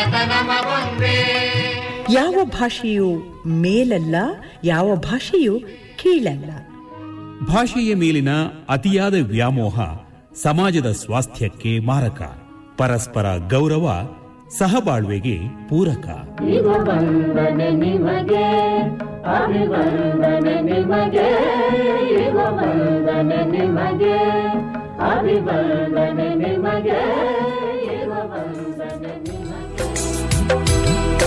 ತಾಯತನಮ ಒಂದೇ ಯಾವ ಭಾಷೆಯು ಮೇಲಲ್ಲ ಯಾವ ಭಾಷೆಯು ಕೀಳಲ್ಲ ಭಾಷೆಯ ಮೇಲಿನ ಅತಿಯಾದ ವ್ಯಾಮೋಹ ಸಮಾಜದ ಸ್ವಾಸ್ಥ್ಯಕ್ಕೆ ಮಾರಕ ಪರಸ್ಪರ ಗೌರವ ಸಹಬಾಳ್ವೆಗೆ ಪೂರಕ ವಂದನೆ ನಿಮಗೆ ಅಭಿವಂದನೆ ನಿಮಗೆ ಇವ ವಂದನೆ ನಿಮಗೆ ಅಭಿವಂದನೆ ನಿಮಗೆ ಇವ ವಂದನೆ ನಿಮಗೆ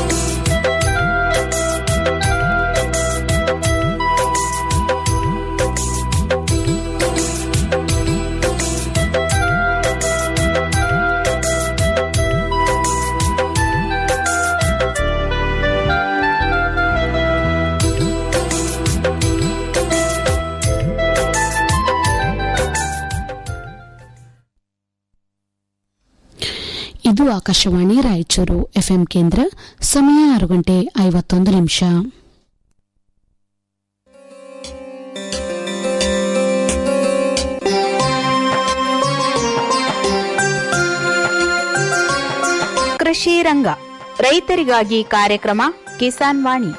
ಇದು ಆಕಾಶವಾಣಿ ರಾಯಚೂರು ಎಫ್ಎಂ ಕೇಂದ್ರ ಸಮಯ ಆರು ಗಂಟೆ ಐವತ್ತೊಂದು ನಿಮಿಷ ಕೃಷಿ ರಂಗ ರೈತರಿಗಾಗಿ ಕಾರ್ಯಕ್ರಮ ಕಿಸಾನ್ ವಾಣಿ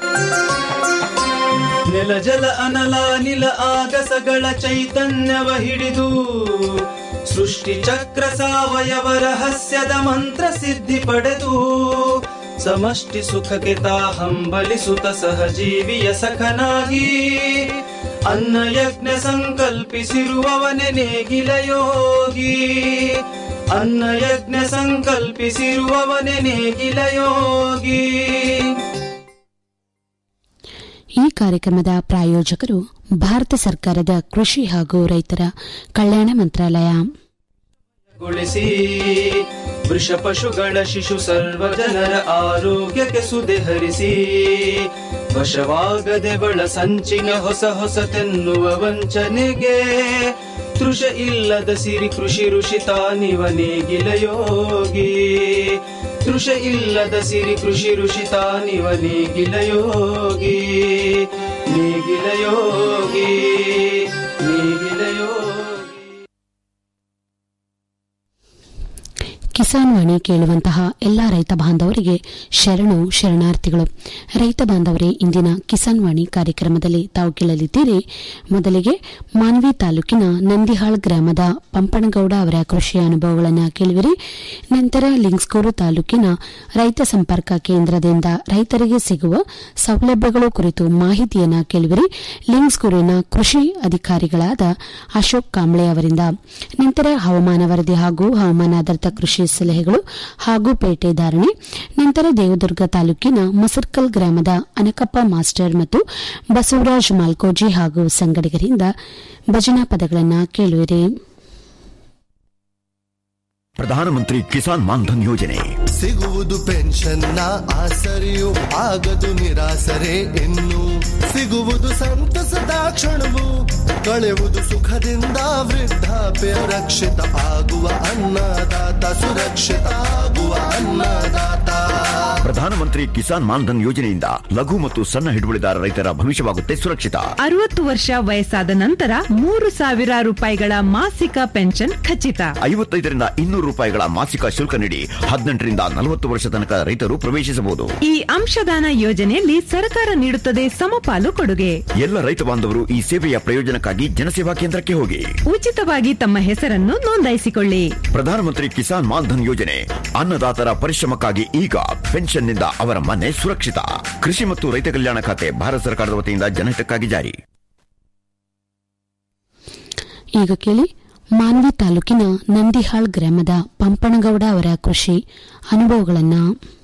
ನೆಲ ಜಲ ಅನಲ ನಿಲ ಆಗಸಗಳ ಚೈತನ್ಯವ ಹಿಡಿದು ಸೃಷ್ಟಿ ಚಕ್ರ ಸಾವಯವ ರಹಸ್ಯದ ಮಂತ್ರ ಸಿದ್ಧಿ ಪಡೆದು ಸಮಷ್ಟಿ ಸುಖಕ್ಕೆ ತಾ ಹಂಬಲಿಸುತ್ತ ಸಹಜೀವಿಯ ಸಖನಾಗಿ ಅನ್ನ ಯಜ್ಞ ಸಂಕಲ್ಪಿಸಿರುವವನೆ ನೇಗಿಲ ಯೋಗಿ ಅನ್ನ ಯಜ್ಞ ಸಂಕಲ್ಪಿಸಿರುವವನೆ ನೇಗಿಲ ಯೋಗಿ ಈ ಕಾರ್ಯಕ್ರಮದ ಪ್ರಾಯೋಜಕರು ಭಾರತ ಸರ್ಕಾರದ ಕೃಷಿ ಹಾಗೂ ರೈತರ ಕಲ್ಯಾಣ ಮಂತ್ರಾಲಯ ಗೊಳಿಸಿ ವೃಷ ಪಶುಗಳ ಶಿಶು ಸರ್ವ ಜನರ ಆರೋಗ್ಯಕ್ಕೆ ಸುದೆ ಹರಿಸಿ ವಶವಾಗದೆ ಬಳ ಸಂಚಿನ ಹೊಸ ಹೊಸತೆನ್ನುವ ವಂಚನೆಗೆ ತೃಷ ಇಲ್ಲದ ಸಿರಿ ಕೃಷಿ ಋಷಿ ತಾನಿವ ನೇಗಿಲ ಯೋಗಿ ತೃಷ ಇಲ್ಲದ ಸಿರಿ ಕೃಷಿ ಋಷಿ ತಾನಿವ ನೇಗಿಲ ಯೋಗಿ ನೇಗಿಲ ಯೋಗಿ ನೇಗಿಲ ಯೋಗಿ ಕಿಸಾನ್ ವಾಣಿ ಕೇಳುವಂತಹ ಎಲ್ಲಾ ರೈತ ಬಾಂಧವರಿಗೆ ಶರಣು ಶರಣಾರ್ಥಿಗಳು ರೈತ ಬಾಂಧವರೇ ಇಂದಿನ ಕಿಸಾನ್ ವಾಣಿ ಕಾರ್ಯಕ್ರಮದಲ್ಲಿ ತಾವು ಕೇಳಲಿದ್ದೀರಿ ಮೊದಲಿಗೆ ಮಾನ್ವಿ ತಾಲೂಕಿನ ನಂದಿಹಾಳ್ ಗ್ರಾಮದ ಪಂಪನಗೌಡ ಅವರ ಕೃಷಿ ಅನುಭವಗಳನ್ನು ಕೇಳುವಿರಿ ನಂತರ ಲಿಂಗ್ಸ್ಗೂರು ತಾಲೂಕಿನ ರೈತ ಸಂಪರ್ಕ ಕೇಂದ್ರದಿಂದ ರೈತರಿಗೆ ಸಿಗುವ ಸೌಲಭ್ಯಗಳು ಕುರಿತು ಮಾಹಿತಿಯನ್ನ ಕೇಳುವಿರಿ ಲಿಂಗ್ಸ್ಗೂರಿನ ಕೃಷಿ ಅಧಿಕಾರಿಗಳಾದ ಅಶೋಕ್ ಕಾಂಬ್ಳೆ ಅವರಿಂದ ನಂತರ ಹವಾಮಾನ ವರದಿ ಹಾಗೂ ಹವಾಮಾನಾಧಾರಿತ ಕೃಷಿ ಸಲಹೆಗಳು ಹಾಗೂ ಪೇಟೆ ಧಾರಣೆ ನಂತರ ದೇವದುರ್ಗ ತಾಲೂಕಿನ ಮಸರ್ಕಲ್ ಗ್ರಾಮದ ಅನಕಪ್ಪ ಮಾಸ್ಟರ್ ಮತ್ತು ಬಸವರಾಜ್ ಮಾಲ್ಕೋಜಿ ಹಾಗೂ ಸಂಗಡಿಗರಿಂದ ಭಜನಾ ಪದಗಳನ್ನು ಕೇಳುವಿರಿ ಪ್ರಧಾನಮಂತ್ರಿ ಕಿಸಾನ್ ಮಾನ್ಧನ್ ಯೋಜನೆ ಸಿಗುವುದು ಪೆನ್ಷನ್ನ ಆಸರೆಯು ಆಗದು ನಿರಾಸರೆ ಇನ್ನು ಸಿಗುವುದು ಸಂತಸದ ಕ್ಷಣವು ಕಳೆಯುವುದು ಸುಖದಿಂದ ವೃದ್ಧಾಪ್ಯ ರಕ್ಷಿತ ಆಗುವ ಅನ್ನದಾತ ಸುರಕ್ಷಿತ ಆಗುವ ಅನ್ನದಾತ ಪ್ರಧಾನಮಂತ್ರಿ ಕಿಸಾನ್ ಮಾನ್ಧನ್ ಯೋಜನೆಯಿಂದ ಲಘು ಮತ್ತು ಸಣ್ಣ ಹಿಡುವಳಿದಾರ ರೈತರ ಭವಿಷ್ಯವಾಗುತ್ತೆ ಸುರಕ್ಷಿತ ಅರವತ್ತು ವರ್ಷ ವಯಸ್ಸಾದ ನಂತರ ಮೂರು ಸಾವಿರ ರೂಪಾಯಿಗಳ ಮಾಸಿಕ ಪೆನ್ಷನ್ ಖಚಿತ ಐವತ್ತೈದರಿಂದ ಇನ್ನೂರು ರೂಪಾಯಿಗಳ ಮಾಸಿಕ ಶುಲ್ಕ ನೀಡಿ ಹದಿನೆಂಟರಿಂದ ನಲವತ್ತು ವರ್ಷ ತನಕ ರೈತರು ಪ್ರವೇಶಿಸಬಹುದು ಈ ಅಂಶದಾನ ಯೋಜನೆಯಲ್ಲಿ ಸರ್ಕಾರ ನೀಡುತ್ತದೆ ಸಮಪಾಲು ಕೊಡುಗೆ ಎಲ್ಲ ರೈತ ಬಾಂಧವರು ಈ ಸೇವೆಯ ಪ್ರಯೋಜನಕ್ಕಾಗಿ ಜನಸೇವಾ ಕೇಂದ್ರಕ್ಕೆ ಹೋಗಿ ಉಚಿತವಾಗಿ ತಮ್ಮ ಹೆಸರನ್ನು ನೋಂದಾಯಿಸಿಕೊಳ್ಳಿ ಪ್ರಧಾನಮಂತ್ರಿ ಕಿಸಾನ್ ಮಾನ್ಧನ್ ಯೋಜನೆ ಅನ್ನದಾತರ ಪರಿಶ್ರಮಕ್ಕಾಗಿ ಈಗ ಪೆನ್ಷನ್ನಿಂದ ಅವರ ಮನೆ ಸುರಕ್ಷಿತ ಕೃಷಿ ಮತ್ತು ರೈತ ಕಲ್ಯಾಣ ಖಾತೆ ಭಾರತ ಸರ್ಕಾರದ ವತಿಯಿಂದ ಜನಹಿತಕ್ಕಾಗಿ ಜಾರಿ ಈಗ ಕೇಳಿ ಮಾನ್ವಿ ತಾಲೂಕಿನ ನಂದಿಹಾಳ್ ಗ್ರಾಮದ ಪಂಪನಗೌಡ ಅವರ ಕೃಷಿ ಅನುಭವಗಳನ್ನು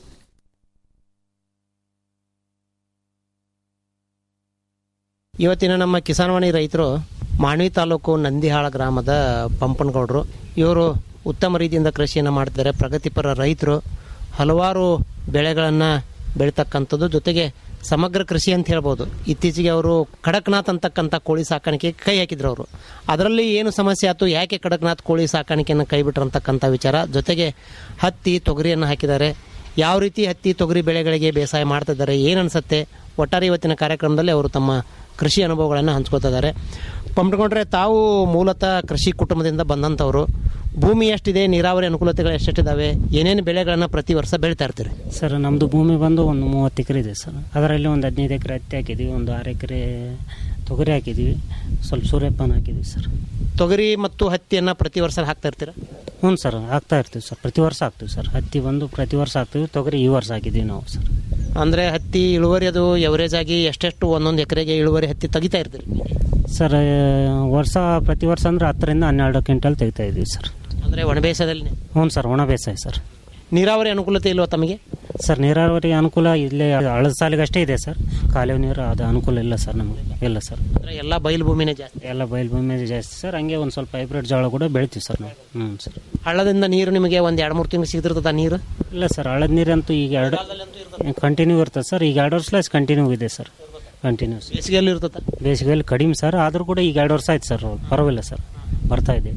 ಇವತ್ತಿನ ನಮ್ಮ ಕಿಸಾನ್ವಾಣಿ ರೈತರು ಮಾನ್ವಿ ತಾಲೂಕು ನಂದಿಹಾಳ ಗ್ರಾಮದ ಪಂಪನಗೌಡರು ಇವರು ಉತ್ತಮ ರೀತಿಯಿಂದ ಕೃಷಿಯನ್ನು ಮಾಡ್ತಿದ್ದಾರೆ ಪ್ರಗತಿಪರ ರೈತರು ಹಲವಾರು ಬೆಳೆಗಳನ್ನು ಬೆಳೀತಕ್ಕಂಥದ್ದು ಜೊತೆಗೆ ಸಮಗ್ರ ಕೃಷಿ ಅಂತ ಹೇಳ್ಬೋದು ಇತ್ತೀಚೆಗೆ ಅವರು ಕಡಕ್ನಾಥ್ ಅಂತಕ್ಕಂಥ ಕೋಳಿ ಸಾಕಾಣಿಕೆ ಕೈ ಹಾಕಿದ್ರು ಅವರು ಅದರಲ್ಲಿ ಏನು ಸಮಸ್ಯೆ ಆಯ್ತು ಯಾಕೆ ಕಡಕ್ನಾಥ್ ಕೋಳಿ ಸಾಕಾಣಿಕೆಯನ್ನು ಕೈ ಬಿಟ್ರು ಅಂತಕ್ಕಂಥ ವಿಚಾರ ಜೊತೆಗೆ ಹತ್ತಿ ತೊಗರಿಯನ್ನು ಹಾಕಿದ್ದಾರೆ ಯಾವ ರೀತಿ ಹತ್ತಿ ತೊಗರಿ ಬೆಳೆಗಳಿಗೆ ಬೇಸಾಯ ಮಾಡ್ತಿದ್ದಾರೆ ಏನು ಅನಿಸುತ್ತೆ ಒಟ್ಟಾರೆ ಇವತ್ತಿನ ಕಾರ್ಯಕ್ರಮದಲ್ಲಿ ಅವರು ತಮ್ಮ ಕೃಷಿ ಅನುಭವಗಳನ್ನು ಹಂಚ್ಕೋತಿದ್ದಾರೆ ಪಂಪ್ಕೊಂಡ್ರೆ ತಾವು ಮೂಲತಃ ಕೃಷಿ ಕುಟುಂಬದಿಂದ ಬಂದಂಥವ್ರು ಭೂಮಿ ಎಷ್ಟಿದೆ ನೀರಾವರಿ ಅನುಕೂಲತೆಗಳು ಎಷ್ಟೆಷ್ಟಿದಾವೆ ಏನೇನು ಬೆಳೆಗಳನ್ನ ಪ್ರತಿ ವರ್ಷ ಬೆಳಿತಾ ಇರ್ತೀರಿ ಸರ್ ನಮ್ಮದು ಭೂಮಿ ಬಂದು ಒಂದು ಮೂವತ್ತು ಎಕರೆ ಇದೆ ಸರ್ ಅದರಲ್ಲಿ ಒಂದು ಹದಿನೈದು ಎಕರೆ ಹತ್ತಿ ಹಾಕಿದ್ದೀವಿ ಒಂದು ಆರು ಎಕರೆ ತೊಗರಿ ಹಾಕಿದ್ದೀವಿ ಸ್ವಲ್ಪ ಸೂರ್ಯಪಾನ ಹಾಕಿದ್ದೀವಿ ಸರ್ ತೊಗರಿ ಮತ್ತು ಹತ್ತಿಯನ್ನ ಪ್ರತಿ ವರ್ಷ ಹಾಕ್ತಾ ಇರ್ತೀರಾ ಹ್ಞೂ ಸರ್ ಹಾಕ್ತಾ ಇರ್ತೀವಿ ಸರ್ ಪ್ರತಿ ವರ್ಷ ಹಾಕ್ತೀವಿ ಸರ್ ಹತ್ತಿ ಬಂದು ಪ್ರತಿ ವರ್ಷ ಹಾಕ್ತೀವಿ ತೊಗರಿ ಈ ವರ್ಷ ಹಾಕಿದ್ದೀವಿ ನಾವು ಸರ್ ಅಂದ್ರೆ ಹತ್ತಿ ಇಳುವರಿ ಅದು ಎವರೇಜ್ ಆಗಿ ಎಷ್ಟೆಷ್ಟು ಒಂದೊಂದು ಎಕರೆಗೆ ಇಳುವರಿ ಹತ್ತಿ ತೆಗಿತಾ ಇರ್ತೀರಿ ಸರ್ ವರ್ಷ ಪ್ರತಿ ವರ್ಷ ಅಂದ್ರೆ ಹತ್ತರಿಂದ ಹನ್ನೆರಡು ಕ್ವಿಂಟಲ್ ತೆಗಿತಾ ಇದ್ದೀವಿ ಸರ್ ಅಂದ್ರೆ ಒಣ ಬೇಸಾಯದಲ್ಲಿ ಹ್ಞೂ ಸರ್ ಒಣ ಬೇಸಾಯ ಸರ್ ನೀರಾವರಿ ಅನುಕೂಲತೆ ಇಲ್ವಾ ತಮಗೆ ಸರ್ ನೀರಾವರಿ ಅನುಕೂಲ ಇಲ್ಲೇ ಹಳದ ಸಾಲಿಗಷ್ಟೇ ಇದೆ ಸರ್ ಕಾಲುವೆ ನೀರು ಅದು ಅನುಕೂಲ ಇಲ್ಲ ಸರ್ ನಮಗೆ ಇಲ್ಲ ಸರ್ ಅಂದ್ರೆ ಎಲ್ಲ ಬಯಲು ಭೂಮಿನೇ ಜಾಸ್ತಿ ಎಲ್ಲ ಬಯಲು ಭೂಮಿ ಜಾಸ್ತಿ ಸರ್ ಹಂಗೆ ಒಂದು ಸ್ವಲ್ಪ ಹೈಬ್ರಿಡ್ ಜೋಳ ಕೂಡ ಬೆಳಿತೀವಿ ಸರ್ ನಾವು ಹ್ಞೂ ಸರ್ ಹಳ್ಳದಿಂದ ನೀರು ನಿಮಗೆ ಒಂದು ಎರಡು ಮೂರು ತಿಂಗಳು ಸಿಗ್ತಿರ್ತದ ನೀರು ಇಲ್ಲ ಸರ್ ಹಳದ ನೀರಂತೂ ಈಗ ಎರಡು ಕಂಟಿನ್ಯೂ ಇರ್ತದೆ ಸರ್ ಈಗ ಎರಡು ವರ್ಷ ಕಂಟಿನ್ಯೂ ಇದೆ ಸರ್ ಕಂಟಿನ್ಯೂಸ್ ಬೇಸಿಗೆಯಲ್ಲಿ ಇರ್ತದ ಬೇಸಿಗೆಯಲ್ಲಿ ಕಡಿಮೆ ಸರ್ ಆದರೂ ಕೂಡ ಈಗ ಎರಡು ವರ್ಷ ಆಯ್ತು ಸರ್ ಪರವಾಗಿಲ್ಲ ಸರ್ ಬರ್ತಾ ಇದೆ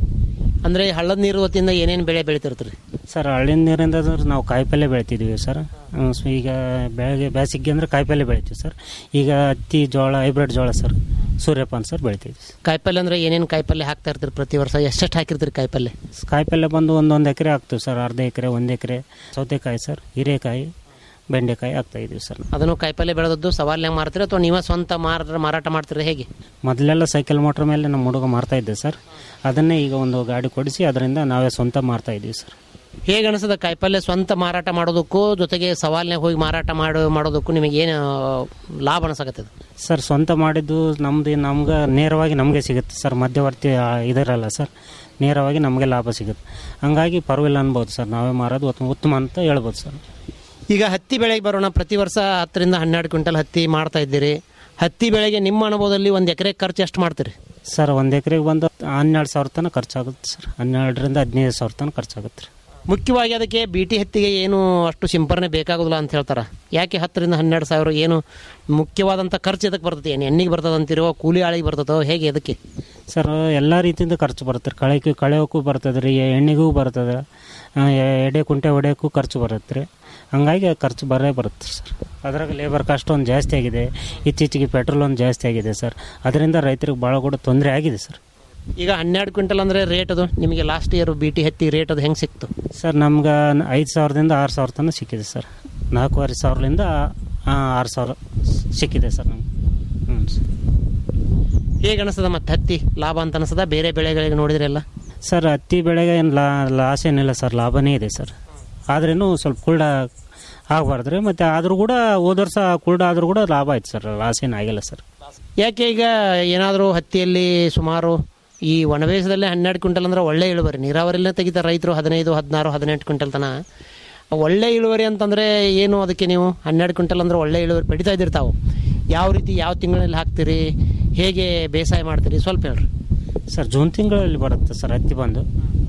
ಅಂದ್ರೆ ಹಳ್ಳದ ನೀರು ಹೊತ್ತಿಂದ ಏನೇನು ಬೆಳೆ ಬೆಳಿತಿರ್ತೀರಿ ಸರ್ ಹಳ್ಳಿನ ನೀರಿಂದ ಅಂದ್ರೆ ನಾವು ಕಾಯಿಪಲ್ಯ ಬೆಳಿತಿದ್ವಿ ಸರ್ ಹ್ಮ್, ಸೊ ಈಗ ಬೆಳಗ್ಗೆ ಬೇಸಿಗೆ ಅಂದ್ರೆ ಕಾಯಿಪಲ್ಯ ಬೆಳಿತೀವಿ ಸರ್ ಈಗ ಹತ್ತಿ ಜೋಳ ಹೈಬ್ರಿಡ್ ಜೋಳ ಸರ್ ಸೂರ್ಯಪಾನ ಸರ್ ಬೆಳಿತೀವಿ ಕಾಯಿಪಲ್ಲೆ ಅಂದ್ರೆ ಏನೇನು ಕಾಯಿಪಲ್ಲೆ ಹಾಕ್ತಾ ಇರ್ತೀರಿ ಪ್ರತಿ ವರ್ಷ ಎಷ್ಟೆಷ್ಟು ಹಾಕಿರ್ತೀರಿ ಕಾಯಿಪಲ್ಲೆ ಕಾಯಿಪಲ್ಯ ಬಂದು ಒಂದೊಂದು ಎಕರೆ ಹಾಕ್ತೀವಿ ಸರ್ ಅರ್ಧ ಎಕರೆ ಒಂದು ಎಕರೆ ಸೌತೆಕಾಯಿ ಸರ್ ಹೀರೆಕಾಯಿ ಬೆಂಡೆಕಾಯಿ ಹಾಕ್ತಾ ಇದೀವಿ ಸರ್ ಅದನ್ನು ಕಾಯಿಪಲ್ಲೆ ಬೆಳೆದದ್ದು ಸವಾಲ್ನಾಗ ಮಾರ್ತೀರಿ ಅಥವಾ ನೀವೇ ಸ್ವಂತ ಮಾರ ಮಾರಾಟ ಮಾಡ್ತೀರಿ ಹೇಗೆ ಮೊದಲೆಲ್ಲ ಸೈಕಲ್ ಮೋಟ್ರ್ ಮೇಲೆ ನಮ್ಮ ಹುಡುಗ ಮಾರ್ತಾ ಇದ್ದೆ ಸರ್ ಅದನ್ನೇ ಈಗ ಒಂದು ಗಾಡಿ ಕೊಡಿಸಿ ಅದರಿಂದ ನಾವೇ ಸ್ವಂತ ಮಾರ್ತಾ ಇದ್ದೀವಿ ಸರ್ ಹೇಗೆ ಅನಿಸ್ತದ ಕಾಯಿಪಲ್ಲೆ ಸ್ವಂತ ಮಾರಾಟ ಮಾಡೋದಕ್ಕೂ ಜೊತೆಗೆ ಸವಾಲ್ನಾಗ ಹೋಗಿ ಮಾರಾಟ ಮಾಡೋ ಮಾಡೋದಕ್ಕೂ ನಿಮಗೆ ಏನು ಲಾಭ ಅನಿಸಕತ್ತದ ಸರ್ ಸ್ವಂತ ಮಾಡಿದ್ದು ನಮ್ದು ನಮ್ಗೆ ನೇರವಾಗಿ ನಮಗೆ ಸಿಗುತ್ತೆ ಸರ್ ಮಧ್ಯವರ್ತಿ ಆ, ಇದರಲ್ಲ ಸರ್ ನೇರವಾಗಿ ನಮಗೆ ಲಾಭ ಸಿಗುತ್ತೆ ಹಂಗಾಗಿ ಪರವಾಗಿಲ್ಲ ಅನ್ಬೋದು ಸರ್ ನಾವೇ ಮಾರೋದು ಉತ್ತಮ- ಉತ್ತಮ ಅಂತ ಹೇಳ್ಬೋದು ಸರ್ ಈಗ ಹತ್ತಿ ಬೆಳೆಗೆ ಬರೋಣ ಪ್ರತಿ ವರ್ಷ ಹತ್ತರಿಂದ ಹನ್ನೆರಡು ಕ್ವಿಂಟಲ್ ಹತ್ತಿ ಮಾಡ್ತಾ ಇದ್ದೀರಿ ಹತ್ತಿ ಬೆಳೆಗೆ ನಿಮ್ಮ ಅನುಭವದಲ್ಲಿ ಒಂದು ಎಕರೆ ಖರ್ಚು ಎಷ್ಟು ಮಾಡ್ತೀರಿ ಸರ್ ಒಂದು ಎಕರೆಗೆ ಬಂದು ಹನ್ನೆರಡು ಸಾವಿರ ತನಕ ಖರ್ಚಾಗುತ್ತೆ ಸರ್ ಹನ್ನೆರಡರಿಂದ ಹದಿನೈದು ಸಾವಿರ ತನಕ ಖರ್ಚಾಗುತ್ತೆ ರೀ ಮುಖ್ಯವಾಗಿ ಅದಕ್ಕೆ ಬಿಟಿ ಹತ್ತಿಗೆ ಏನು ಅಷ್ಟು ಸಿಂಪರಣೆ ಬೇಕಾಗೋದಿಲ್ಲ ಅಂತ ಹೇಳ್ತಾರೆ ಯಾಕೆ ಹತ್ತರಿಂದ ಹನ್ನೆರಡು ಸಾವಿರ ಏನು ಮುಖ್ಯವಾದಂಥ ಖರ್ಚು ಇದಕ್ಕೆ ಬರ್ತದೆ ಏನು ಎಣ್ಣೆಗೆ ಬರ್ತದೆ ಅಂತಿರೋ ಕೂಲಿ ಆಳಿಗೆ ಬರ್ತದೋ ಹೇಗೆ ಅದಕ್ಕೆ ಸರ್ ಎಲ್ಲ ರೀತಿಯಿಂದ ಖರ್ಚು ಬರುತ್ತೆ ರೀ ಕಳೆಗೆ ಕಳೆಯೋಕ್ಕೂ ಬರ್ತದೆ ರೀ ಎಣ್ಣೆಗೂ ಬರ್ತದೆ ಆ, ಎ- ಎಡೆ ಕುಂಟೆ ಹೊಡೆಯೋಕ್ಕೂ ಖರ್ಚು ಬರುತ್ತೆ ರೀ ಹಂಗಾಗಿ ಖರ್ಚು ಬರೇ ಬರುತ್ತೆ ಸರ್ ಅದ್ರಾಗ ಲೇಬರ್ ಕಾಸ್ಟ್ ಒಂದು ಜಾಸ್ತಿ ಆಗಿದೆ ಇತ್ತೀಚೆಗೆ ಪೆಟ್ರೋಲ್ ಒಂದು ಜಾಸ್ತಿ ಆಗಿದೆ ಸರ್ ಅದರಿಂದ ರೈತರಿಗೆ ಭಾಳ ಕೂಡ ತೊಂದರೆ ಆಗಿದೆ ಸರ್ ಈಗ ಹನ್ನೆರಡು ಕ್ವಿಂಟಲ್ ಅಂದರೆ ರೇಟ್ ಅದು ನಿಮಗೆ ಲಾಸ್ಟ್ ಇಯರ್ ಬಿಟಿ ಹತ್ತಿ ರೇಟ್ ಅದು ಹೆಂಗೆ ಸಿಕ್ತು ಸರ್ ನಮ್ಗೆ ಐದು ಸಾವಿರದಿಂದ ಆರು ಸಾವಿರ ತನಕ ಸಿಕ್ಕಿದೆ ಸರ್ ನಾಲ್ಕೂವರೆ ಸಾವಿರದಿಂದ ಆ, ಆರು ಸಾವಿರ ಸಿಕ್ಕಿದೆ ಸರ್ ನಮ್ಗೆ ಹ್ಞೂ ಸರ್ ಹೇಗೆ ಅನಿಸ್ತದ ಮತ್ತೆ ಹತ್ತಿ ಲಾಭ ಅಂತ ಅನಿಸ್ತದ ಬೇರೆ ಬೆಳೆಗಳಿಗೆ ನೋಡಿದ್ರೆಲ್ಲ ಸರ್ ಹತ್ತಿ ಬೆಳೆಗೆ ಏನು ಲಾ ಲಾಸ್ ಏನಿಲ್ಲ ಸರ್ ಲಾಭನೇ ಇದೆ ಸರ್ ಆದ್ರೇನು ಸ್ವಲ್ಪ ಕುಲ್ಡ ಆಗಬಾರ್ದು ರೀ ಮತ್ತು ಆದರೂ ಕೂಡ ಹೋದ ವರ್ಷ ಕುಲ್ಡ ಆದರೂ ಕೂಡ ಲಾಭ ಆಯ್ತು ಸರ್ ಲಾಸ್ ಏನು ಆಗಿಲ್ಲ ಸರ್ ಯಾಕೆ ಈಗ ಏನಾದರೂ ಹತ್ತಿಯಲ್ಲಿ ಸುಮಾರು ಈ ಒಣಬೇಸದಲ್ಲಿ ಹನ್ನೆರಡು ಕ್ವಿಂಟಲ್ ಅಂದ್ರೆ ಒಳ್ಳೆ ಇಳುವರಿ ನೀರಾವರಿಲೇ ತೆಗಿತಾರೆ ರೈತರು ಹದಿನೈದು ಹದಿನಾರು ಹದಿನೆಂಟು ಕ್ವಿಂಟಲ್ ತನ ಒಳ್ಳೆ ಇಳುವರಿ ಅಂತಂದರೆ ಏನು ಅದಕ್ಕೆ ನೀವು ಹನ್ನೆರಡು ಕ್ವಿಂಟಲ್ ಅಂದ್ರೆ ಒಳ್ಳೆ ಇಳುವರಿ ಪಡಿತಾ ಇದ್ದೀರಿ ತಾವು ಯಾವ ರೀತಿ ಯಾವ ತಿಂಗಳಲ್ಲಿ ಹಾಕ್ತೀರಿ ಹೇಗೆ ಬೇಸಾಯ ಮಾಡ್ತೀರಿ ಸ್ವಲ್ಪ ಹೇಳ್ರಿ ಸರ್ ಜೂನ್ ತಿಂಗಳಲ್ಲಿ ಬರುತ್ತೆ ಸರ್ ಹತ್ತಿ ಬಂದು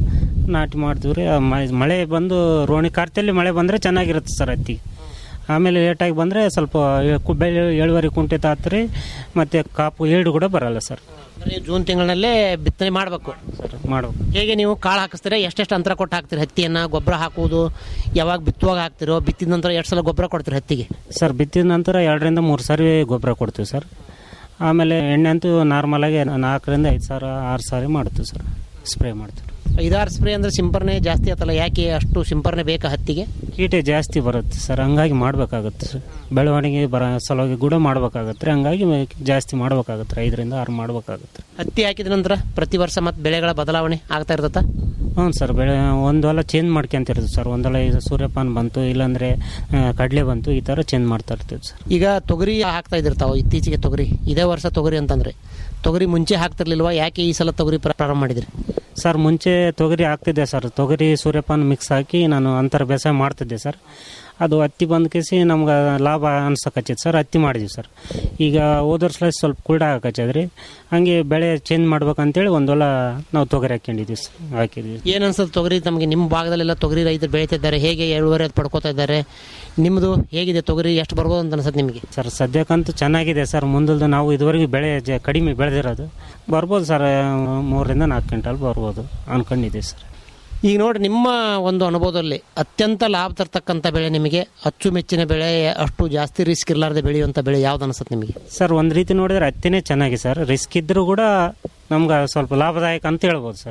ನಾಟಿ ಮಾಡ್ತೀವಿ ರೀ ಆ ಮ- ಮಳೆ ಬಂದು ರೋಣಿ ಕಾರ್ತಿಯಲ್ಲಿ ಮಳೆ ಬಂದರೆ ಚೆನ್ನಾಗಿರುತ್ತೆ ಸರ್ ಹತ್ತಿ ಆಮೇಲೆ ಲೇಟಾಗಿ ಬಂದರೆ ಸ್ವಲ್ಪ ಏ- ಕು- ಬೆಳೆ ಇಳುವರಿ ಕುಂಠಿತ ಆತ್ರಿ ಮತ್ತು ಕಾಪು ಏಡು ಕೂಡ ಬರಲ್ಲ ಸರ್ ಅಂದ್ರೆ ಜೂನ್ ತಿಂಗಳಲ್ಲೇ ಬಿತ್ತನೆ ಮಾಡಬೇಕು ಸರ್ ಮಾಡ್ಬೇಕು ಹೇಗೆ ನೀವು ಕಾಳು ಹಾಕಿಸ್ತೀರಾ ಎಷ್ಟೆಷ್ಟು ಅಂತರ ಕೊಟ್ಟು ಹಾಕ್ತೀರಿ ಹತ್ತಿಯನ್ನು ಗೊಬ್ಬರ ಹಾಕುವುದು ಯಾವಾಗ ಬಿತ್ತುವಾಗ ಹಾಕ್ತಿರೋ ಬಿತ್ತಿದ ನಂತರ ಎಷ್ಟು ಸಲ ಗೊಬ್ಬರ ಕೊಡ್ತೀರಿ ಹತ್ತಿಗೆ ಸರ್ ಬಿತ್ತಿದ ನಂತರ ಎರಡರಿಂದ ಮೂರು ಸಾರಿ ಗೊಬ್ಬರ ಕೊಡ್ತೀವಿ ಸರ್ ಆಮೇಲೆ ಎಣ್ಣೆ ಅಂತೂ ನಾರ್ಮಲಾಗಿ ನಾಲ್ಕರಿಂದ ಐದು ಸಾವಿರ ಆರು ಸಾರಿ ಮಾಡ್ತೀವಿ ಸರ್ ಸ್ಪ್ರೇ ಮಾಡ್ತೀವಿ ಐದಾರು ಸ್ಪ್ರೇ ಅಂದ್ರೆ ಸಿಂಪರಣೆ ಜಾಸ್ತಿ ಆತಲ್ಲ ಯಾಕೆ ಅಷ್ಟು ಸಿಂಪರಣೆ ಬೇಕಾ ಹತ್ತಿಗೆ ಕೀಟ ಜಾಸ್ತಿ ಬರುತ್ತೆ ಸರ್ ಹಂಗಾಗಿ ಮಾಡಬೇಕಾಗುತ್ತೆ ಸರ್ ಬೆಳವಣಿಗೆ ಬರ ಸಲುವಾಗಿ ಕೂಡ ಮಾಡ್ಬೇಕಾಗತ್ತೆ ರೀ ಹಂಗಾಗಿ ಜಾಸ್ತಿ ಮಾಡ್ಬೇಕಾಗತ್ತೆ ರೀ ಐದರಿಂದ ಆರು ಮಾಡ್ಬೇಕಾಗತ್ತೆ ಹತ್ತಿ ಹಾಕಿದ ನಂತರ ಪ್ರತಿ ವರ್ಷ ಮತ್ತೆ ಬೆಳೆಗಳ ಬದಲಾವಣೆ ಆಗ್ತಾ ಇರ್ತದ ಹ್ಞೂ ಸರ್ ಬೆಳೆ ಒಂದು ಹೊಲ ಚೇಂಜ್ ಮಾಡ್ಕೊಂತಿರ್ತೀವಿ ಸರ್ ಒಂದು ಹೊಲ ಇದು ಸೂರ್ಯಪಾನ ಬಂತು ಇಲ್ಲಾಂದರೆ ಕಡಲೆ ಬಂತು ಈ ಥರ ಚೇಂಜ್ ಮಾಡ್ತಾ ಇರ್ತೀವಿ ಸರ್ ಈಗ ತೊಗರಿ ಹಾಕ್ತಾ ಇದ್ರಿ ತಾವು ಇತ್ತೀಚೆಗೆ ತೊಗರಿ ಇದೇ ವರ್ಷ ತೊಗರಿ ಅಂತಂದ್ರೆ ತೊಗರಿ ಮುಂಚೆ ಹಾಕ್ತಿರ್ಲಿಲ್ವಾ ಯಾಕೆ ಈ ಸಲ ತೊಗರಿ ಪ್ರ- ಪ್ರಾರಂಭ ಮಾಡಿದ್ರಿ ಸರ್ ಮುಂಚೆ ತೊಗರಿ ಹಾಕ್ತಿದ್ದೆ ಸರ್ ತೊಗರಿ ಸೂರ್ಯಪಾನ ಮಿಕ್ಸ್ ಹಾಕಿ ನಾನು ಅಂತರ ಬೇಸಾಯ ಮಾಡ್ತಿದ್ದೆ ಸರ್ ಅದು ಹತ್ತಿ ಬಂದ ಕೇಸಿ ನಮ್ಗೆ ಲಾಭ ಅನ್ಸಕತ್ತಿತ್ತು ಸರ್ ಹತ್ತಿ ಮಾಡಿದ್ವಿ ಸರ್ ಈಗ ಹೋದ ವರ್ಷ ಸ್ವಲ್ಪ ಕುಲ್ಡ ಹಾಕಚ್ಚದ್ರಿ ಹಂಗೆ ಬೆಳೆ ಚೇಂಜ್ ಮಾಡ್ಬೇಕಂತೇಳಿ ಒಂದು ಹೊಲ ನಾವು ತೊಗರಿ ಹಾಕ್ಕೊಂಡಿದ್ವಿ ಸರ್ ಹಾಕಿದ್ವಿ ಏನ್ ಅನ್ಸುತ್ತೆ ತೊಗರಿ ತಮಗೆ ನಿಮ್ಮ ಭಾಗದಲ್ಲೆಲ್ಲ ತೊಗರಿ ರೈತರು ಬೆಳೀತಿದ್ದಾರೆ ಹೇಗೆ ಇಳುವರಿ ಅದು ಪಡ್ಕೋತಾ ಇದ್ದಾರೆ ನಿಮ್ಮದು ಹೇಗಿದೆ ತೊಗರಿ ಎಷ್ಟು ಬರ್ಬೋದು ಅಂತ ಅನ್ಸುತ್ತೆ ನಿಮಗೆ ಸರ್ ಸದ್ಯಕ್ಕಂತೂ ಚೆನ್ನಾಗಿದೆ ಸರ್ ಮುಂದಲ್ದು ನಾವು ಇದುವರೆಗೂ ಬೆಳೆ ಜ ಕಡಿಮೆ ಬೆಳೆದಿರೋದು ಬರ್ಬೋದು ಸರ್ ಮೂರರಿಂದ ನಾಲ್ಕು ಕ್ವಿಂಟಲ್ ಬರ್ಬೋದು ಅನ್ಕೊಂಡಿದ್ದೀವಿ ಸರ್ ಈಗ ನೋಡಿ ನಿಮ್ಮ ಒಂದು ಅನುಭವದಲ್ಲಿ ಅತ್ಯಂತ ಲಾಭ ತರ್ತಕ್ಕಂಥ ಬೆಳೆ ನಿಮಗೆ ಅಚ್ಚುಮೆಚ್ಚಿನ ಬೆಳೆ ಅಷ್ಟು ಜಾಸ್ತಿ ರಿಸ್ಕ್ ಇರಲಾರ್ದೆ ಬೆಳೆಯುವಂಥ ಬೆಳೆ ಯಾವ್ದು ಅನ್ಸುತ್ತೆ ನಿಮಗೆ ಸರ್ ಒಂದು ರೀತಿ ನೋಡಿದ್ರೆ ಹತ್ತಿನೇ ಚೆನ್ನಾಗಿ ಸರ್ ರಿಸ್ಕ್ ಇದ್ರೂ ಕೂಡ ನಮ್ಗೆ ಸ್ವಲ್ಪ ಲಾಭದಾಯಕ ಅಂತ ಹೇಳ್ಬೋದು ಸರ್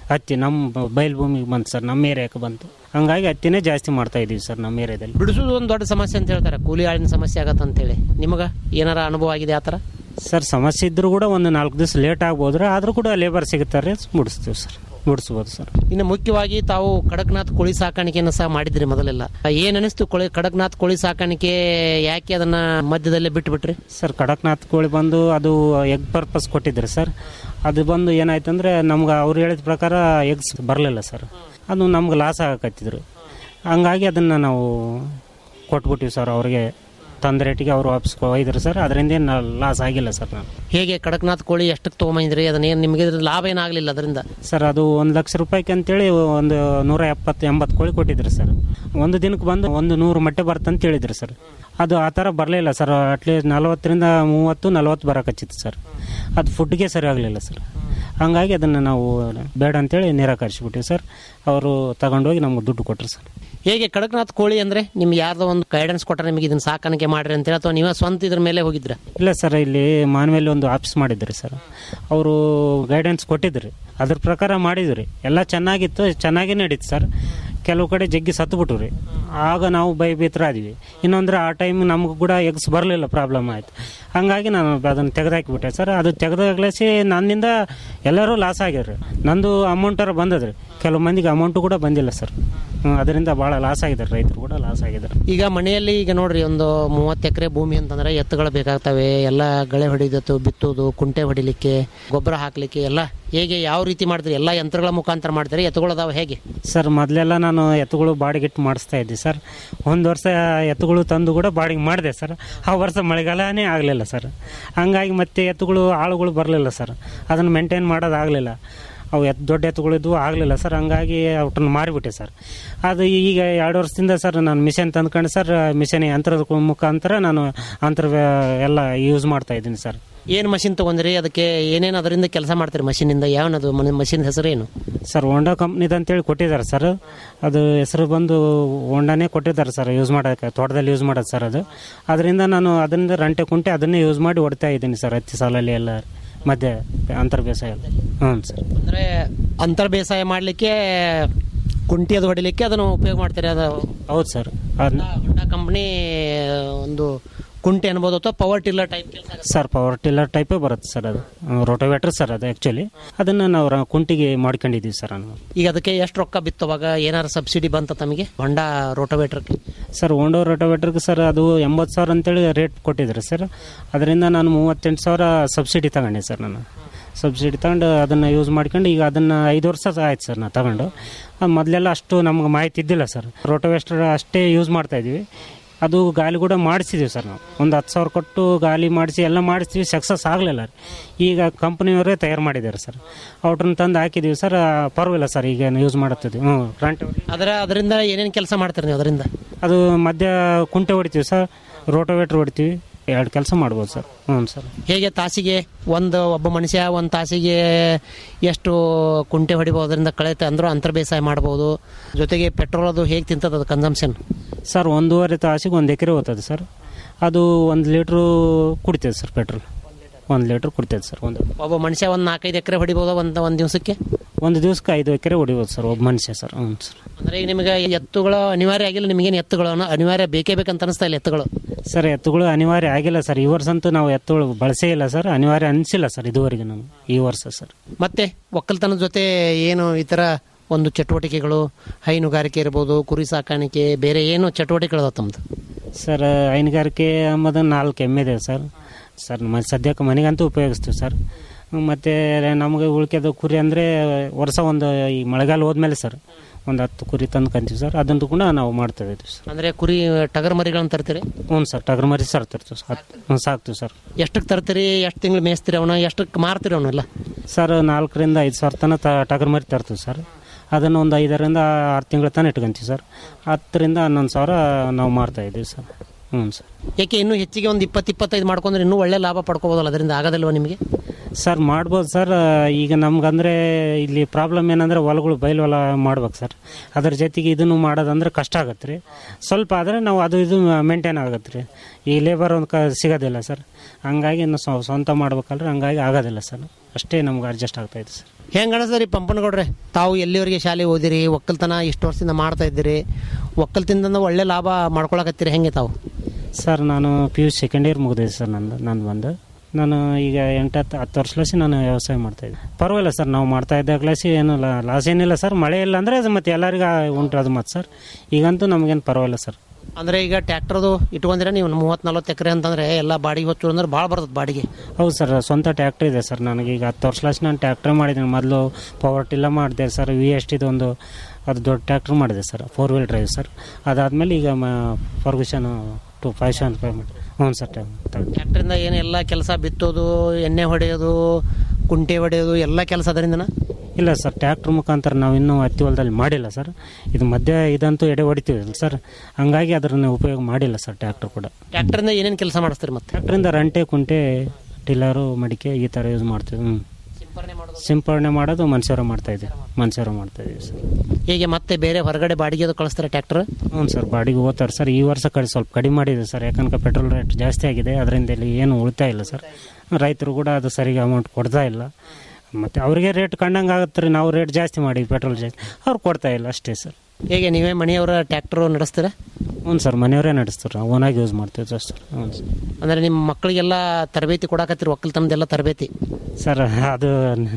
ಹತ್ತಿ ನಮ್ಮ ಬಯಲು ಭೂಮಿಗೆ ಬಂತು ಸರ್ ನಮ್ಮ ಏರಿಯಾಕ್ಕೆ ಬಂತು ಹಂಗಾಗಿ ಹತ್ತಿನೇ ಜಾಸ್ತಿ ಮಾಡ್ತಾ ಇದೀವಿ ಸರ್ ನಮ್ಮ ಏರಿಯಾದಲ್ಲಿ ಬಿಡಿಸೋದು ಒಂದು ದೊಡ್ಡ ಸಮಸ್ಯೆ ಅಂತ ಹೇಳ್ತಾರೆ ಕೂಲಿ ಆಳಿನ ಸಮಸ್ಯೆ ಆಗತ್ತೆ ಅಂತೇಳಿ ನಿಮಗೆ ಏನಾರ ಅನುಭವ ಆಗಿದೆ ಆ ಥರ ಸರ್ ಸಮಸ್ಯೆ ಇದ್ರೂ ಕೂಡ ಒಂದು ನಾಲ್ಕು ದಿವಸ ಲೇಟ್ ಆಗ್ಬೋದ್ರೆ ಆದರೂ ಕೂಡ ಲೇಬರ್ ಸಿಗುತ್ತಾರೆ ಮುಡಿಸ್ತೀವಿ ಸರ್ ಮುಡಿಸ್ಬೋದು ಸರ್ ಇನ್ನು ಮುಖ್ಯವಾಗಿ ತಾವು ಕಡಕ್ನಾಥ್ ಕೋಳಿ ಸಾಕಾಣಿಕೆಯನ್ನು ಸಹ ಮಾಡಿದ್ರಿ ಮೊದಲೆಲ್ಲ ಏನ್ ಅನಿಸ್ತು ಕೋಳಿ ಕಡಕ್ನಾಥ್ ಕೋಳಿ ಸಾಕಾಣಿಕೆ ಯಾಕೆ ಅದನ್ನ ಮಧ್ಯದಲ್ಲೇ ಬಿಟ್ಟು ಬಿಟ್ರಿ ಸರ್ ಕಡಕ್ನಾಥ್ ಕೋಳಿ ಬಂದು ಅದು ಎಗ್ ಪರ್ಪಸ್ ಕೊಟ್ಟಿದ್ರು ಸರ್ ಅದು ಬಂದು ಏನಾಯ್ತಂದ್ರೆ ನಮ್ಗೆ ಅವ್ರು ಹೇಳಿದ ಪ್ರಕಾರ ಎಗ್ಸ್ ಬರಲಿಲ್ಲ ಸರ್ ಅದು ನಮ್ಗೆ ಲಾಸ್ ಆಗಕತ್ತಿದ್ರು ಹಂಗಾಗಿ ಅದನ್ನು ನಾವು ಕೊಟ್ಬಿಟ್ಟಿವಿ ಸರ್ ಅವ್ರಿಗೆ ತಂದ ರೇಟಿಗೆ ಅವರು ವಾಪಸ್ ಒಯ್ದ್ರು ಸರ್ ಅದರಿಂದ ಏನು ಲಾಸ್ ಆಗಿಲ್ಲ ಸರ್ ನಾನು ಹೇಗೆ ಕಡಕ್ನಾಥ್ ಕೋಳಿ ಎಷ್ಟಕ್ಕೆ ತೊಗೊಂಬಂದ್ರಿ ಅದನ್ನ ಏನ್ ನಿಮಗೆ ಇದ್ರ ಲಾಭ ಏನಾಗಲಿಲ್ಲ ಅದರಿಂದ ಸರ್ ಅದು ಒಂದು ಲಕ್ಷ ರೂಪಾಯಿಗೆ ಅಂತೇಳಿ ಒಂದು ನೂರ ಎಪ್ಪತ್ತು ಎಂಬತ್ತು ಕೋಳಿ ಕೊಟ್ಟಿದ್ರು ಸರ್ ಒಂದು ದಿನಕ್ಕೆ ಬಂದು ಒಂದು ನೂರು ಮೊಟ್ಟೆ ಬರ್ತಂತ ಹೇಳಿದ್ರು ಸರ್ ಅದು ಆ ಥರ ಬರಲಿಲ್ಲ ಸರ್ ಅಟ್ಲೀಸ್ಟ್ ನಲವತ್ತರಿಂದ ಮೂವತ್ತು ನಲವತ್ತು ಬರೋಕಚ್ಚಿತ್ತು ಸರ್ ಅದು ಫುಡ್ಗೆ ಸರಿ ಆಗಲಿಲ್ಲ ಸರ್ ಹಂಗಾಗಿ ಅದನ್ನು ನಾವು ಬೇಡ ಅಂತೇಳಿ ನಿರಾಕರಿಸಿಬಿಟ್ಟಿವಿ ಸರ್ ಅವರು ತಗೊಂಡೋಗಿ ನಮ್ಗೆ ದುಡ್ಡು ಕೊಟ್ಟರು ಸರ್ ಹೇಗೆ ಕಡಕ್ನಾಥ್ ಕೋಳಿ ಅಂದ್ರೆ ನಿಮ್ಗೆ ಯಾರ್ದೋ ಒಂದು ಗೈಡೆನ್ಸ್ ಕೊಟ್ಟರೆ ನಿಮಗೆ ಇದನ್ನ ಸಾಕಾಣಿಕೆ ಮಾಡ್ರಿ ಅಂತೇಳಿ ಅಥವಾ ನೀವೇ ಸ್ವಂತ ಇದ್ರ ಮೇಲೆ ಹೋಗಿದ್ರ ಇಲ್ಲ ಸರ್ ಇಲ್ಲಿ ಮಾನವೇಲಿ ಒಂದು ಆಫೀಸ್ ಮಾಡಿದ್ರಿ ಸರ್ ಅವರು ಗೈಡೆನ್ಸ್ ಕೊಟ್ಟಿದ್ರಿ ಅದ್ರ ಪ್ರಕಾರ ಮಾಡಿದ್ರಿ ಎಲ್ಲ ಚೆನ್ನಾಗಿತ್ತು ಚೆನ್ನಾಗೇ ನಡೀತು ಸರ್ ಕೆಲವು ಕಡೆ ಜಗ್ಗಿ ಸತ್ತು ರೀ ಆಗ ನಾವು ಭಯಭೀತರಾದ್ವಿ ಇನ್ನೊಂದ್ರೆ ಆ ಟೈಮ್ ನಮ್ಗೆ ಕೂಡ ಎಗ್ಸ್ ಬರಲಿಲ್ಲ ಪ್ರಾಬ್ಲಮ್ ಆಯಿತು ಹಂಗಾಗಿ ನಾನು ಅದನ್ನು ತೆಗೆದಾಕಿಬಿಟ್ಟೆ ಸರ್ ಅದು ತೆಗೆದಾಗ್ಲೇಸಿ ನನ್ನಿಂದ ಎಲ್ಲರೂ ಲಾಸ್ ಆಗ್ಯಾರ ನಂದು ಅಮೌಂಟರ ಬಂದದ್ರಿ ಕೆಲವು ಮಂದಿಗೆ ಅಮೌಂಟು ಕೂಡ ಬಂದಿಲ್ಲ ಸರ್ ಅದರಿಂದ ಭಾಳ ಲಾಸ್ ಆಗಿದ್ದಾರೆ ರೈತರು ಕೂಡ ಲಾಸ್ ಆಗಿದ್ದಾರೆ ಈಗ ಮನೆಯಲ್ಲಿ ಈಗ ನೋಡ್ರಿ ಒಂದು ಮೂವತ್ತು ಎಕರೆ ಭೂಮಿ ಅಂತಂದ್ರೆ ಎತ್ತುಗಳು ಬೇಕಾಗ್ತವೆ ಎಲ್ಲ ಗಳೆ ಹೊಡಿದತ್ತು ಬಿತ್ತೋದು ಕುಂಟೆ ಹೊಡಿಲಿಕ್ಕೆ ಗೊಬ್ಬರ ಹಾಕ್ಲಿಕ್ಕೆ ಎಲ್ಲ ಹೇಗೆ ಯಾವ ರೀತಿ ಮಾಡ್ತೀರಿ ಎಲ್ಲ ಯಂತ್ರಗಳ ಮುಖಾಂತರ ಮಾಡ್ತೀರಿ ಎತ್ತುಗಳು ಅದಾವ ಹೇಗೆ ಸರ್ ಮೊದಲೆಲ್ಲ ನಾನು ಎತ್ತುಗಳು ಬಾಡಿಗೆಟ್ಟು ಮಾಡಿಸ್ತಾ ಇದ್ದೆ ಸರ್ ಒಂದು ವರ್ಷ ಎತ್ತುಗಳು ತಂದು ಕೂಡ ಬಾಡಿಗೆ ಮಾಡಿದೆ ಸರ್ ಆ ವರ್ಷ ಮಳೆಗಾಲನೇ ಆಗಲಿಲ್ಲ ಸರ್ ಹಂಗಾಗಿ ಮತ್ತೆ ಎತ್ತುಗಳು ಆಳುಗಳು ಬರಲಿಲ್ಲ ಸರ್ ಅದನ್ನು ಮೇಂಟೈನ್ ಮಾಡೋದಾಗಲಿಲ್ಲ ಅವು ಎತ್ತು ದೊಡ್ಡ ಎತ್ತುಗಳಿದ್ವು ಆಗಲಿಲ್ಲ ಸರ್ ಹಂಗಾಗಿ ಅವಟನ್ನು ಮಾರಿಬಿಟ್ಟೆ ಸರ್ ಅದು ಈಗ ಎರಡು ವರ್ಷದಿಂದ ಸರ್ ನಾನು ಮಿಷನ್ ತಂದ್ಕೊಂಡು ಸರ್ ಮಿಷನ್ ಯಂತ್ರದ ಮುಖಾಂತರ ನಾನು ಅಂತರ ಎಲ್ಲ ಯೂಸ್ ಮಾಡ್ತಾ ಇದ್ದೀನಿ ಸರ್ ಏನು ಮಷಿನ್ ತಗೊಂಡ್ರಿ ಅದಕ್ಕೆ ಏನೇನು ಅದರಿಂದ ಕೆಲಸ ಮಾಡ್ತೀರಿ ಮಷಿನಿಂದ ಯಾವನದು ಮಷಿನ್ ಹೆಸರೇನು ಸರ್ ಹೋಂಡಾ ಕಂಪ್ನಿದು ಅಂತೇಳಿ ಕೊಟ್ಟಿದ್ದಾರೆ ಸರ್ ಅದು ಹೆಸರು ಬಂದು ಹೋಂಡಾನೇ ಕೊಟ್ಟಿದ್ದಾರೆ ಸರ್ ಯೂಸ್ ಮಾಡೋಕ್ಕೆ ತೋಟದಲ್ಲಿ ಯೂಸ್ ಮಾಡೋದು ಸರ್ ಅದು ಅದರಿಂದ ನಾನು ಅದರಿಂದ ರಂಟೆ ಕುಂಟೆ ಅದನ್ನೇ ಯೂಸ್ ಮಾಡಿ ಹೊಡ್ತಾ ಇದ್ದೀನಿ ಸರ್ ಹತ್ತಿ ಸಾಲಲ್ಲಿ ಎಲ್ಲ ಮಧ್ಯೆ ಅಂತರ್ ಬೇಸಾಯ ಹ್ಞೂ ಸರ್ ಅಂದ್ರೆ ಅಂತರ್ ಬೇಸಾಯ ಮಾಡ್ಲಿಕ್ಕೆ ಕುಂಟಿ ಅದು ಹೊಡಿಲಿಕ್ಕೆ ಅದನ್ನು ಉಪಯೋಗ ಮಾಡ್ತಾರೆ ಅದು ಹೌದು ಸರ್ ಅದನ್ನ ಹೊಂಡಾ ಕಂಪ್ನಿ ಒಂದು ಕುಂಟೆ ಅನ್ಬೋದು ಅಥವಾ ಪವರ್ ಟಿಲ್ಲರ್ ಟೈಪ್ ಕೆಲಸ ಸರ್ ಪವರ್ ಟಿಲ್ಲರ್ ಟೈಪೇ ಬರುತ್ತೆ ಸರ್ ಅದು ರೋಟೋವೇಟ್ರ್ ಸರ್ ಅದು ಆ್ಯಕ್ಚುಲಿ ಅದನ್ನು ನಾವು ರ- ಕುಂಟಿಗೆ ಮಾಡ್ಕೊಂಡಿದ್ದೀವಿ ಸರ್ ನಾವು ಈಗ ಅದಕ್ಕೆ ಎಷ್ಟು ರೊಕ್ಕ ಬಿತ್ತವಾಗ ಏನಾರು ಸಬ್ಸಿಡಿ ಬಂತ ತಮಗೆ ಹೊಂಡಾ ರೋಟೋವೇಟ್ರಕ್ಕೆ ಸರ್ ಹೋಂಡೋ ರೋಟೋವೇಟ್ರಿಗೆ ಸರ್ ಅದು ಎಂಬತ್ತು ಸಾವಿರ ಅಂತೇಳಿ ರೇಟ್ ಕೊಟ್ಟಿದ್ರು ಸರ್ ಅದರಿಂದ ನಾನು ಮೂವತ್ತೆಂಟು ಸಾವಿರ ಸಬ್ಸಿಡಿ ತಗೊಂಡೆ ಸರ್ ನಾನು ಸಬ್ಸಿಡಿ ತಗೊಂಡು ಅದನ್ನು ಯೂಸ್ ಮಾಡ್ಕೊಂಡು ಈಗ ಅದನ್ನು ಐದು ವರ್ಷ ಆಯ್ತು ಸರ್ ನಾನು ತಗೊಂಡು ಅದು ಮೊದಲೆಲ್ಲ ಅಷ್ಟು ನಮ್ಗೆ ಮಾಹಿತಿ ಇದ್ದಿಲ್ಲ ಸರ್ ರೋಟೋವೇಸ್ಟರ್ ಅಷ್ಟೇ ಯೂಸ್ ಮಾಡ್ತಾ ಇದ್ವಿ ಅದು ಗಾಲಿ ಕೂಡ ಮಾಡಿಸಿದ್ದೀವಿ ಸರ್ ನಾವು ಒಂದು ಹತ್ತು ಸಾವಿರ ಕೊಟ್ಟು ಗಾಲಿ ಮಾಡಿಸಿ ಎಲ್ಲ ಮಾಡಿಸ್ತೀವಿ ಸಕ್ಸಸ್ ಆಗಲಿಲ್ಲ ಈಗ ಕಂಪ್ನಿಯವರೇ ತಯಾರು ಮಾಡಿದ್ದಾರೆ ಸರ್ ಔಟ್ರನ್ನ ತಂದು ಹಾಕಿದ್ದೀವಿ ಸರ್ ಪರವಾಗಿಲ್ಲ ಸರ್ ಈಗ ಯೂಸ್ ಮಾಡುತ್ತಿದ್ದೀವಿ ಹ್ಞೂ ಫ್ರಂಟ್ ಅದರ ಅದರಿಂದ ಏನೇನು ಕೆಲಸ ಮಾಡ್ತೀರಿ ನೀವು ಅದರಿಂದ ಅದು ಮಧ್ಯ ಕುಂಟೆ ಹೊಡಿತೀವಿ ಸರ್ ರೋಟೋವೇಟ್ರ್ ಹೊಡಿತೀವಿ ಎರಡು ಕೆಲಸ ಮಾಡ್ಬೋದು ಸರ್ ಹ್ಞೂ ಸರ್ ಹೇಗೆ ತಾಸಿಗೆ ಒಂದು ಒಬ್ಬ ಮನುಷ್ಯ ಒಂದು ತಾಸಿಗೆ ಎಷ್ಟು ಕುಂಟೆ ಹೊಡಿಬೋದು ಅದರಿಂದ ಕಳೆಯುತ್ತೆ ಅಂದ್ರೂ ಅಂತರ್ ಬೇಸಾಯ ಮಾಡ್ಬೋದು ಜೊತೆಗೆ ಪೆಟ್ರೋಲ್ ಅದು ಹೇಗೆ ತಿಂತದ ಅದು ಕನ್ಸಂಪ್ಷನ್ ಸರ್ ಒಂದೂವರೆ ತಾಸಿಗೆ ಒಂದು ಎಕರೆ ಹೋಗ್ತದೆ ಸರ್ ಅದು ಒಂದು ಲೀಟ್ರು ಕುಡಿತದೆ ಸರ್ ಪೆಟ್ರೋಲ್ ಒಂದು ಲೀಟ್ರ್ ಕುಡಿತದೆ ಸರ್ ಒಂದು ಒಬ್ಬ ಮನುಷ್ಯ ಒಂದು ನಾಲ್ಕೈದು ಎಕರೆ ಹೊಡಿಬೋದು ಒಂದು ಒಂದು ದಿವಸಕ್ಕೆ ಒಂದು ದಿವಸಕ್ಕೆ ಐದು ಎಕರೆ ಹೊಡಿಬೋದು ಸರ್ ಒಬ್ಬ ಮನುಷ್ಯ ಸರ್ ಹ್ಞೂ ಸರ್ ಅಂದ್ರೆ ಈಗ ನಿಮಗೆ ಎತ್ತುಗಳು ಅನಿವಾರ್ಯ ಆಗಿಲ್ಲ ನಿಮಗೇನು ಎತ್ತುಗಳು ಅನ್ನೋ ಅನಿವಾರ್ಯ ಬೇಕೇ ಬೇಕಂತ ಅನಿಸ್ತಾ ಇಲ್ಲ ಎತ್ತುಗಳು ಸರ್ ಎತ್ತುಗಳು ಅನಿವಾರ್ಯ ಆಗಿಲ್ಲ ಸರ್ ಈ ವರ್ಷ ಅಂತೂ ನಾವು ಎತ್ತುಗಳು ಬಳಸೇ ಇಲ್ಲ ಸರ್ ಅನಿವಾರ್ಯ ಅನಿಸಿಲ್ಲ ಸರ್ ಇದುವರೆಗೆ ನಾವು ಈ ವರ್ಷ ಸರ್ ಮತ್ತೆ ಒಕ್ಕಲ್ತನದ ಜೊತೆ ಏನು ಈ ಥರ ಒಂದು ಚಟುವಟಿಕೆಗಳು ಹೈನುಗಾರಿಕೆ ಇರ್ಬೋದು ಕುರಿ ಸಾಕಾಣಿಕೆ ಬೇರೆ ಏನು ಚಟುವಟಿಕೆಗಳು ತಮ್ಮದು ಸರ್ ಹೈನುಗಾರಿಕೆ ಅಂಬುದು ನಾಲ್ಕು ಎಮ್ಮೆ ಇದೆ ಸರ್ ಸರ್ ಮ ಸದ್ಯಕ್ಕೆ ಮನೆಗಂತೂ ಉಪಯೋಗಿಸ್ತೀವಿ ಸರ್ ಮತ್ತು ನಮಗೆ ಉಳ್ಕೆದು ಕುರಿ ಅಂದರೆ ವರ್ಷ ಒಂದು ಈ ಮಳೆಗಾಲ ಹೋದ್ಮೇಲೆ ಸರ್ ಒಂದು ಹತ್ತು ಕುರಿ ತಂದು ಕಂತೀವಿ ಸರ್ ಅದನ್ನು ಕೂಡ ನಾವು ಮಾಡ್ತಾ ಇದ್ದೀವಿ ಸರ್ ಅಂದ್ರೆ ಕುರಿ ಟಗರ್ ಮರಿಗಳನ್ನ ತರ್ತೀರಿ ಹ್ಞೂ ಸರ್ ಟಗರ್ ಮರಿ ಸರ್ ತರ್ತೀವಿ ಸರ್ ಹ್ಞೂ ಸಾಕ್ತೀವಿ ಸರ್ ಎಷ್ಟಕ್ಕೆ ತರ್ತೀರಿ ಎಷ್ಟು ತಿಂಗಳು ಮೇಯಿಸ್ತೀರಿ ಅವನ ಎಷ್ಟಕ್ಕೆ ಮಾರ್ತೀರಿ ಅವನ್ನೆಲ್ಲ ಸರ್ ನಾಲ್ಕರಿಂದ ಐದು ಸಾವಿರ ತನಕ ತ ಟಗರ್ ಮರಿ ತರ್ತೀವಿ ಸರ್ ಅದನ್ನು ಒಂದು ಐದರಿಂದ ಆರು ತಿಂಗಳ ತನಕ ಇಟ್ಕೊಂತೀವಿ ಸರ್ ಹತ್ತರಿಂದ ಹನ್ನೊಂದು ಸಾವಿರ ನಾವು ಮಾರ್ತಾ ಇದ್ದೀವಿ ಸರ್ ಹ್ಞೂ ಸರ್ ಯಾಕೆ ಇನ್ನೂ ಹೆಚ್ಚಿಗೆ ಒಂದು ಇಪ್ಪತ್ತು ಇಪ್ಪತ್ತೈದು ಮಾಡ್ಕೊಂಡ್ರೆ ಇನ್ನೂ ಒಳ್ಳೆ ಲಾಭ ಪಡ್ಕೋಬೋದಲ್ಲ ಅದರಿಂದ ಆಗೋದಿಲ್ವ ನಿಮಗೆ ಸರ್ ಮಾಡ್ಬೋದು ಸರ್ ಈಗ ನಮ್ಗಂದ್ರೆ ಇಲ್ಲಿ ಪ್ರಾಬ್ಲಮ್ ಏನಂದ್ರೆ ಹೊಲಗಳು ಬಯಲು ಹೊಲ ಮಾಡ್ಬೇಕು ಸರ್ ಅದ್ರ ಜೊತೆಗೆ ಇದನ್ನು ಮಾಡೋದಂದ್ರೆ ಕಷ್ಟ ಆಗತ್ತೆ ರೀ ಸ್ವಲ್ಪ ಆದರೆ ನಾವು ಅದು ಇದು ಮೇಂಟೈನ್ ಆಗತ್ತೆ ರೀ ಈ ಲೇಬರ್ ಒಂದು ಕ ಸಿಗೋದಿಲ್ಲ ಸರ್ ಹಂಗಾಗಿ ನಾವು ಸ್ವ- ಸ್ವಂತ ಮಾಡ್ಬೇಕಲ್ರಿ ಹಂಗಾಗಿ ಆಗೋದಿಲ್ಲ ಸರ್ ಅಷ್ಟೇ ನಮ್ಗೆ ಅಡ್ಜಸ್ಟ್ ಆಗ್ತಾ ಇದೆ ಸರ್ ಹೆಂಗೆ ಅನಿಸ್ತದೆ ರೀ ಪಂಪನಗೌಡ್ರೆ ತಾವು ಎಲ್ಲಿವರೆಗೆ ಶಾಲೆ ಓದಿರಿ ಒಕ್ಕಲ್ತನ ಇಷ್ಟು ವರ್ಷದಿಂದ ಮಾಡ್ತಾ ಇದ್ದೀರಿ ಒಕ್ಕಲ್ತಿಂದ ಒಳ್ಳೆ ಲಾಭ ಮಾಡ್ಕೊಳಕತ್ತೀರಿ ಹೆಂಗೆ ತಾವು ಸರ್ ನಾನು ಪಿ ಯು ಸೆಕೆಂಡ್ ಇಯರ್ ಮುಗಿದಿದೆ ಸರ್ ನಂದು ನಂದು ಬಂದು ನಾನು ಈಗ ಎಂಟು ಹತ್ತು ಹತ್ತು ವರ್ಷಲಸಿ ನಾನು ವ್ಯವಸಾಯ ಮಾಡ್ತಾ ಇದ್ದೆ ಪರವಾಗಿಲ್ಲ ಸರ್ ನಾವು ಮಾಡ್ತಾ ಇದ್ದ ಕ್ಲಾಸಿ ಏನು ಲಾಸ್ ಏನಿಲ್ಲ ಸರ್ ಮಳೆ ಇಲ್ಲ ಅಂದರೆ ಅದು ಮತ್ತೆ ಎಲ್ಲರಿಗೂ ಉಂಟು ಅದು ಮತ್ತೆ ಸರ್ ಈಗಂತೂ ನಮಗೇನು ಪರವಾಗಿಲ್ಲ ಸರ್ ಅಂದ್ರೆ ಈಗ ಟ್ಯಾಕ್ಟರ್ದು ಇಟ್ಕೊಂಡ್ರೆ ನೀವು ಮೂವತ್ತು ನಲ್ವತ್ತು ಎಕರೆ ಅಂತಂದ್ರೆ ಎಲ್ಲ ಬಾಡಿಗೆ ಹೊತ್ತು ಅಂದ್ರೆ ಭಾಳ ಬರ್ತದೆ ಬಾಡಿಗೆ ಹೌದು ಸರ್ ಸ್ವಂತ ಟ್ಯಾಕ್ಟ್ರ್ ಇದೆ ಸರ್ ನನಗೆ ಈಗ ಹತ್ತು ವರ್ಷಲಸಿ ನಾನು ಟ್ಯಾಕ್ಟ್ರ್ ಮಾಡಿದ್ದೀನಿ ಮೊದಲು ಪವರ್ ಟಿಲ್ಲ ಮಾಡಿದೆ ಸರ್ ವಿ ಎಸ್ ಟಿದು ಒಂದು ಅದು ದೊಡ್ಡ ಟ್ಯಾಕ್ಟ್ರ್ ಮಾಡಿದೆ sir four wheel drive sir ಅದಾದಮೇಲೆ ಈಗ Ferguson two five seven five ಮಾಡಿ ಹ್ಞೂ ಸರ್ ಟ್ಯಾಕ್ಟ್ರಿಂದ ಏನೆಲ್ಲ ಕೆಲಸ ಬಿತ್ತೋದು ಎಣ್ಣೆ ಹೊಡೆಯೋದು ಕುಂಟೆ ಹೊಡೆಯೋದು ಎಲ್ಲ ಕೆಲಸ ಅದರಿಂದನ ಇಲ್ಲ ಸರ್ ಟ್ಯಾಕ್ಟ್ರ್ ಮುಖಾಂತರ ನಾವು ಇನ್ನೂ ಹತ್ತಿ ಹೊಲದಲ್ಲಿ ಮಾಡಿಲ್ಲ ಸರ್ ಇದು ಮಧ್ಯ ಇದಂತೂ ಎಡೆ ಹೊಡಿತೀವಿ ಸರ್ ಹಂಗಾಗಿ ಅದನ್ನು ಉಪಯೋಗ ಮಾಡಿಲ್ಲ ಸರ್ ಟ್ಯಾಕ್ಟ್ರ್ ಕೂಡ ಟ್ಯಾಕ್ಟ್ರಿಂದ ಏನೇನು ಕೆಲಸ ಮಾಡಿಸ್ತೀರಿ ಮತ್ತೆ ಟ್ಯಾಕ್ಟ್ರಿಂದ ರಂಟೆ ಕುಂಟೆ ಟಿಲ್ಲರು ಮಡಿಕೆ ಈ ಥರ ಯೂಸ್ ಮಾಡ್ತೀವಿ ಹ್ಞೂ ಸಿಂಪರಣೆ ಮಾಡೋದು ಮನುಷ್ಯರು ಮಾಡ್ತಾ ಇದ್ದೀವಿ ಮನುಷ್ಯರು ಮಾಡ್ತಾ ಇದ್ದೀವಿ ಸರ್ ಹೀಗೆ ಮತ್ತೆ ಬೇರೆ ಹೊರಗಡೆ ಬಾಡಿಗೆ ಅದು ಕಳಿಸ್ತಾರೆ ಟ್ಯಾಕ್ಟರ್ ಹ್ಞೂ ಸರ್ ಬಾಡಿಗೆ ಹೋಗ್ತಾರೆ ಸರ್ ಈ ವರ್ಷ ಕಡೆ ಸ್ವಲ್ಪ ಕಡಿಮೆ ಮಾಡಿದೆ ಸರ್ ಯಾಕಂದ್ರೆ ಪೆಟ್ರೋಲ್ ರೇಟ್ ಜಾಸ್ತಿ ಆಗಿದೆ ಅದರಿಂದ ಇಲ್ಲಿ ಏನು ಉಳಿತಾಯ ಇಲ್ಲ ಸರ್ ರೈತರು ಕೂಡ ಅದು ಸರಿಗೆ ಅಮೌಂಟ್ ಕೊಡ್ತಾ ಇಲ್ಲ ಮತ್ತು ಅವ್ರಿಗೆ ರೇಟ್ ಕಂಡಂಗೆ ಆಗುತ್ತೆ ರೀ ನಾವು ರೇಟ್ ಜಾಸ್ತಿ ಮಾಡಿ ಪೆಟ್ರೋಲ್ ಜಾಸ್ತಿ ಅವ್ರು ಕೊಡ್ತಾ ಇಲ್ಲ ಅಷ್ಟೇ ಸರ್ ಹೇಗೆ ನೀವೇ ಮನೆಯವರ ಟ್ಯಾಕ್ಟರ್ ನಡೆಸ್ತೀರಾ ಹ್ಞೂ ಸರ್ ಮನೆಯವರೇ ನಡೆಸ್ತಾರೆ ನಾವು ಓನಾಗಿ ಯೂಸ್ ಮಾಡ್ತೀವಿ ಸರ್ ಹ್ಞೂ ಸರ್ ಅಂದ್ರೆ ನಿಮ್ಮ ಮಕ್ಕಳಿಗೆಲ್ಲ ತರಬೇತಿ ಕೊಡಾಕತ್ತೀರಿ ಒಕ್ಕಲ್ತನದೆಲ್ಲ ತರಬೇತಿ ಸರ್ ಅದು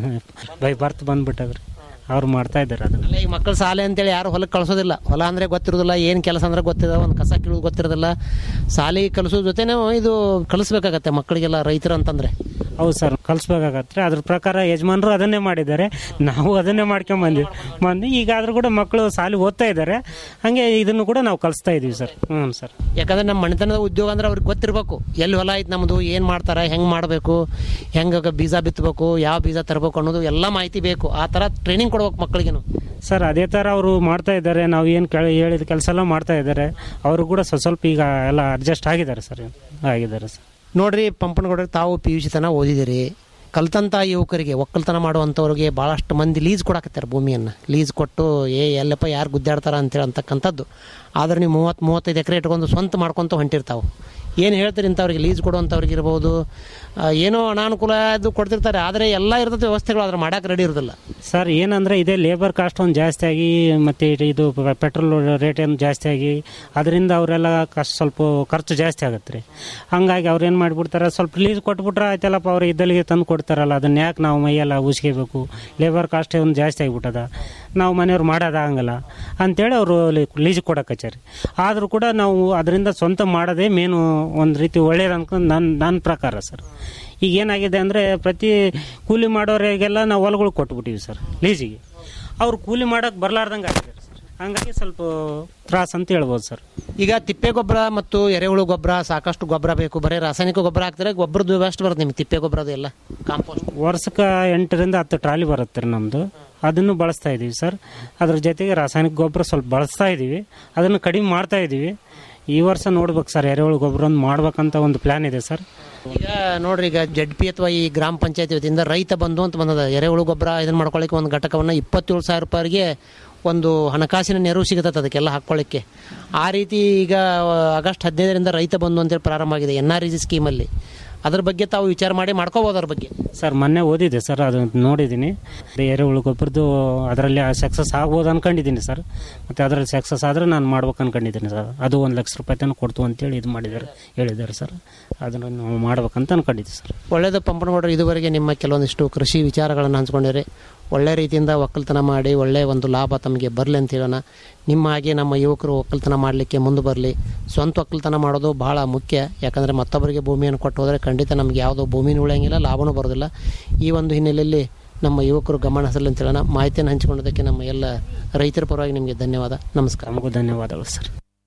ಬೈ ಬರ್ತ್ ಬಂದ್ಬಿಟ್ಟದ್ರಿ ಅವ್ರು ಮಾಡ್ತಾ ಇದ್ದಾರೆ ಅದನ್ನ ಅಲ್ಲ ಈಗ ಮಕ್ಕಳು ಶಾಲೆ ಅಂತೇಳಿ ಯಾರು ಹೊಲಕ್ಕೆ ಕಳ್ಸೋದಿಲ್ಲ ಹೊಲ ಅಂದ್ರೆ ಗೊತ್ತಿರೋದಿಲ್ಲ ಏನು ಕೆಲಸ ಅಂದ್ರೆ ಗೊತ್ತಿಲ್ಲ ಒಂದು ಕಸ ಕೀಳೋದು ಗೊತ್ತಿರೋದಿಲ್ಲ ಶಾಲೆ ಕಲಿಸೋದ್ ಜೊತೆನೇ ಇದು ಕಲಿಸ್ಬೇಕಾಗತ್ತೆ ಮಕ್ಕಳಿಗೆಲ್ಲ ರೈತರು ಅಂತಂದ್ರೆ ಹೌದು ಸರ್ ಕಲಿಸ್ಬೇಕಾಗತ್ತೆ ಅದ್ರ ಪ್ರಕಾರ ಯಜಮಾನರು ಅದನ್ನೇ ಮಾಡಿದ್ದಾರೆ ನಾವು ಅದನ್ನೇ ಮಾಡ್ಕೊಂಡ್ ಬಂದ್ವಿ ಬಂದು ಈಗ ಆದ್ರೂ ಕೂಡ ಮಕ್ಕಳು ಸಾಲಿ ಓದ್ತಾ ಇದ್ದಾರೆ ಹಂಗೆ ಇದನ್ನು ಕೂಡ ನಾವು ಕಲಿಸ್ತಾ ಇದೀವಿ ಸರ್ ಹ್ಞೂ ಸರ್ ಯಾಕಂದ್ರೆ ನಮ್ಮ ಮನೆತನದ ಉದ್ಯೋಗ ಅಂದ್ರೆ ಅವ್ರಿಗೆ ಗೊತ್ತಿರಬೇಕು ಎಲ್ಲಿ ಹೊಲ ಐತೆ ನಮ್ಮದು ಏನು ಮಾಡ್ತಾರೆ ಹೆಂಗೆ ಮಾಡಬೇಕು ಹೆಂಗೆ ಬೀಜ ಬಿತ್ತಬೇಕು ಯಾವ ಬೀಜ ತರಬೇಕು ಅನ್ನೋದು ಎಲ್ಲ ಮಾಹಿತಿ ಬೇಕು ಆ ಥರ ಟ್ರೈನಿಂಗ್ ಕೊಡ್ಬೇಕು ಮಕ್ಕಳಿಗೆ ಸರ್ ಅದೇ ಥರ ಅವರು ಮಾಡ್ತಾ ಇದ್ದಾರೆ ನಾವು ಏನು ಕೇಳಿ ಹೇಳಿದ ಕೆಲಸ ಎಲ್ಲ ಮಾಡ್ತಾ ಇದ್ದಾರೆ ಅವರು ಕೂಡ ಸ್ವಲ್ಪ ಸ್ವಲ್ಪ ಈಗ ಎಲ್ಲ ಅಡ್ಜಸ್ಟ್ ಆಗಿದ್ದಾರೆ ಸರ್ ಆಗಿದ್ದಾರೆ ಸರ್ ನೋಡ್ರಿ ಪಂಪನಗೌಡ್ರೆ ತಾವು ಪಿ ಯು ಸಿ ತನ ಓದಿದಿರಿ ಕಲ್ತಂತ ಯುವಕರಿಗೆ ಒಕ್ಕಲ್ತನ ಮಾಡುವಂಥವ್ರಿಗೆ ಭಾಳಷ್ಟು ಮಂದಿ ಲೀಸ್ ಕೊಡಾಕತ್ತಾರೆ ಭೂಮಿಯನ್ನು ಲೀಸ್ ಕೊಟ್ಟು ಏ ಎಲ್ಲಪ್ಪ ಯಾರು ಗುದ್ದಾಡ್ತಾರ ಅಂತೇಳಿ ಅಂತಕ್ಕಂಥದ್ದು ಆದ್ರೆ ನೀವು ಮೂವತ್ತು ಮೂವತ್ತೈದು ಎಕರೆ ಇಟ್ಕೊಂಡು ಸ್ವಂತ ಮಾಡ್ಕೊತ ಹೊಂಟಿರ್ತಾವೆ ಏನು ಹೇಳ್ತೀರಿ ಇಂಥವ್ರಿಗೆ ಲೀಸ್ ಕೊಡುವಂಥವ್ರಿಗೆ ಇರ್ಬೋದು ಆ, ಏನೋ ಅನಾನುಕೂಲ ಅದು ಕೊಡ್ತಿರ್ತಾರೆ ಆದರೆ ಎಲ್ಲ ಇರ್ತದೆ ವ್ಯವಸ್ಥೆಗಳು ಅದ್ರ ಮಾಡಕ್ಕೆ ರೆಡಿ ಇರೋದಿಲ್ಲ ಸರ್ ಏನಂದ್ರೆ ಇದೇ ಲೇಬರ್ ಕಾಸ್ಟ್ ಒಂದು ಜಾಸ್ತಿ ಆಗಿ ಮತ್ತು ಇದು ಪೆಟ್ರೋಲ್ ರೇಟ್ ಏನು ಜಾಸ್ತಿ ಆಗಿ ಅದರಿಂದ ಅವರೆಲ್ಲ ಕಷ್ಟ ಸ್ವಲ್ಪ ಖರ್ಚು ಜಾಸ್ತಿ ಆಗುತ್ತೆ ರೀ ಹಂಗಾಗಿ ಅವ್ರು ಏನು ಮಾಡಿಬಿಡ್ತಾರೆ ಸ್ವಲ್ಪ ಲೀಸ್ ಕೊಟ್ಬಿಟ್ರೆ ಆಯ್ತಲ್ಲಪ್ಪ ಅವ್ರು ಇದ್ದಲ್ಲಿಗೆ ತಂದು ಕೊಡ್ತಾರಲ್ಲ ಅದನ್ನ ಯಾಕೆ ನಾವು ಮೈಯೆಲ್ಲ ಉಸ್ಕೋಬೇಕು ಲೇಬರ್ ಕಾಸ್ಟ್ ಒಂದು ಜಾಸ್ತಿ ಆಗಿಬಿಟ್ಟದ ನಾವು ಮನೆಯವ್ರು ಮಾಡೋದಾಗಂಗಿಲ್ಲ ಅಂತೇಳಿ ಅವರು ಲೀಸ್ ಕೊಡಕ್ಕೆ ಆದರೂ ಕೂಡ ನಾವು ಅದರಿಂದ ಸ್ವಂತ ಮಾಡೋದೇ ಮೇನು ಒಂದು ರೀತಿ ಒಳ್ಳೇದು ಅನ್ಕೊಂಡು ನನ್ನ ನನ್ನ ಪ್ರಕಾರ ಸರ್ ಈಗ ಏನಾಗಿದೆ ಅಂದರೆ ಪ್ರತಿ ಕೂಲಿ ಮಾಡೋರಿಗೆಲ್ಲ ನಾವು ಹೊಲಗಳು ಕೊಟ್ಬಿಟ್ಟಿವಿ ಸರ್ ಲೀಸಿಗೆ ಅವ್ರು ಕೂಲಿ ಮಾಡೋಕೆ ಬರಲಾರ್ದಂಗೆ ಆಗಿದೆ ಸರ್ ಹಂಗಾಗಿ ಸ್ವಲ್ಪ ತ್ರಾಸ ಅಂತ ಹೇಳ್ಬೋದು ಸರ್ ಈಗ ತಿಪ್ಪೆ ಗೊಬ್ಬರ ಮತ್ತು ಎರೆಹುಳು ಗೊಬ್ಬರ ಸಾಕಷ್ಟು ಗೊಬ್ಬರ ಬೇಕು ಬರೀ ರಾಸಾಯನಿಕ ಗೊಬ್ಬರ ಹಾಕ್ತಾರೆ ಗೊಬ್ಬರದ್ದು ಎಷ್ಟು ಬರುತ್ತೆ ನಿಮ್ಗೆ ತಿಪ್ಪೆ ಗೊಬ್ಬರದು ಎಲ್ಲ ಕಾಂಪೋಸ್ಟ್ ವರ್ಷಕ್ಕೆ ಎಂಟರಿಂದ ಹತ್ತು ಟ್ರಾಲಿ ಬರುತ್ತೆ ರೀ ನಮ್ಮದು ಅದನ್ನು ಬಳಸ್ತಾ ಇದ್ದೀವಿ ಸರ್ ಅದ್ರ ಜೊತೆಗೆ ರಾಸಾಯನಿಕ ಗೊಬ್ಬರ ಸ್ವಲ್ಪ ಬಳಸ್ತಾ ಇದ್ದೀವಿ ಅದನ್ನು ಕಡಿಮೆ ಮಾಡ್ತಾ ಇದ್ದೀವಿ ಈ ವರ್ಷ ನೋಡ್ಬೇಕು ಸರ್ ಎರೆಹುಳು ಗೊಬ್ಬರ ಒಂದು ಮಾಡ್ಬೇಕಂತ ಒಂದು ಪ್ಲ್ಯಾನ್ ಇದೆ ಸರ್ ಈಗ ನೋಡ್ರಿ ಈಗ ಜಡ್ ಪಿ ಅಥವಾ ಈ ಗ್ರಾಮ ಪಂಚಾಯತಿ ವತಿಯಿಂದ ರೈತ ಬಂಧು ಅಂತ ಬಂದದ ಎರೆಹುಳು ಗೊಬ್ಬರ ಇದನ್ನ ಮಾಡ್ಕೊಳ್ಳಿಕ್ಕೆ ಒಂದು ಘಟಕವನ್ನು ಇಪ್ಪತ್ತೇಳು ಸಾವಿರ ರೂಪಾಯಿಗೆ ಒಂದು ಹಣಕಾಸಿನ ನೆರವು ಸಿಗುತ್ತೆ ಅದಕ್ಕೆಲ್ಲ ಹಾಕ್ಕೊಳ್ಳಿಕ್ಕೆ ಆ ರೀತಿ ಈಗ ಆಗಸ್ಟ್ ಹದಿನೈದರಿಂದ ರೈತ ಬಂಧು ಅಂತೇಳಿ ಪ್ರಾರಂಭ ಆಗಿದೆ ಎನ್ ಆರ್ ಇ ಜಿ ಸ್ಕೀಮಲ್ಲಿ ಅದ್ರ ಬಗ್ಗೆ ತಾವು ವಿಚಾರ ಮಾಡಿ ಮಾಡ್ಕೋಬೋದು ಅದ್ರ ಬಗ್ಗೆ ಸರ್ ಮೊನ್ನೆ ಓದಿದೆ ಸರ್ ಅದು ನೋಡಿದ್ದೀನಿ ಅದೇ ಎರೆಹುಳು ಗೊಬ್ಬರದ್ದು ಅದರಲ್ಲಿ ಸಕ್ಸಸ್ ಆಗ್ಬೋದು ಅನ್ಕೊಂಡಿದ್ದೀನಿ ಸರ್ ಮತ್ತು ಅದರಲ್ಲಿ ಸಕ್ಸಸ್ ಆದರೆ ನಾನು ಮಾಡ್ಬೇಕು ಅನ್ಕೊಂಡಿದ್ದೀನಿ ಸರ್ ಅದು ಒಂದು ಲಕ್ಷ ರೂಪಾಯಿ ತನಕ ಕೊಡ್ತು ಅಂತೇಳಿ ಇದು ಮಾಡಿದ್ದಾರೆ ಹೇಳಿದ್ದಾರೆ ಸರ್ ಅದನ್ನು ನಾವು ಮಾಡ್ಬೇಕಂತ ಅನ್ಕೊಂಡಿದ್ದೀವಿ ಸರ್ ಒಳ್ಳೆಯದು ಪಂಪನಗೌಡರು ಇದುವರೆಗೆ ನಿಮ್ಮ ಕೆಲವೊಂದಿಷ್ಟು ಕೃಷಿ ವಿಚಾರಗಳನ್ನು ಹಂಚ್ಕೊಂಡಿರಿ ಒಳ್ಳೆ ರೀತಿಯಿಂದ ಒಕ್ಕಲ್ತನ ಮಾಡಿ ಒಳ್ಳೆಯ ಒಂದು ಲಾಭ ತಮಗೆ ಬರಲಿ ಅಂತ ಹೇಳೋಣ ನಿಮ್ಮ ಹಾಗೆ ನಮ್ಮ ಯುವಕರು ಒಕ್ಕಲ್ತನ ಮಾಡಲಿಕ್ಕೆ ಮುಂದೆ ಬರಲಿ ಸ್ವಂತ ಒಕ್ಕಲ್ತನ ಮಾಡೋದು ಬಹಳ ಮುಖ್ಯ ಯಾಕಂದರೆ ಮತ್ತೊಬ್ಬರಿಗೆ ಭೂಮಿಯನ್ನು ಕೊಟ್ಟು ಹೋದರೆ ಖಂಡಿತ ನಮಗೆ ಯಾವುದೋ ಭೂಮಿನೂ ಉಳಿಯಂಗಿಲ್ಲ ಲಾಭನೂ ಬರೋದಿಲ್ಲ ಈ ಒಂದು ಹಿನ್ನೆಲೆಯಲ್ಲಿ ನಮ್ಮ ಯುವಕರು ಗಮನ ಹರಿಸಲಿ ಅಂತ ಹೇಳೋಣ ಮಾಹಿತಿಯನ್ನು ಹಂಚಿಕೊಂಡದಕ್ಕೆ ನಮ್ಮ ಎಲ್ಲ ರೈತರ ಪರವಾಗಿ ನಿಮಗೆ ಧನ್ಯವಾದ ನಮಸ್ಕಾರ ನಮಗೂ ಧನ್ಯವಾದಗಳು ಸರ್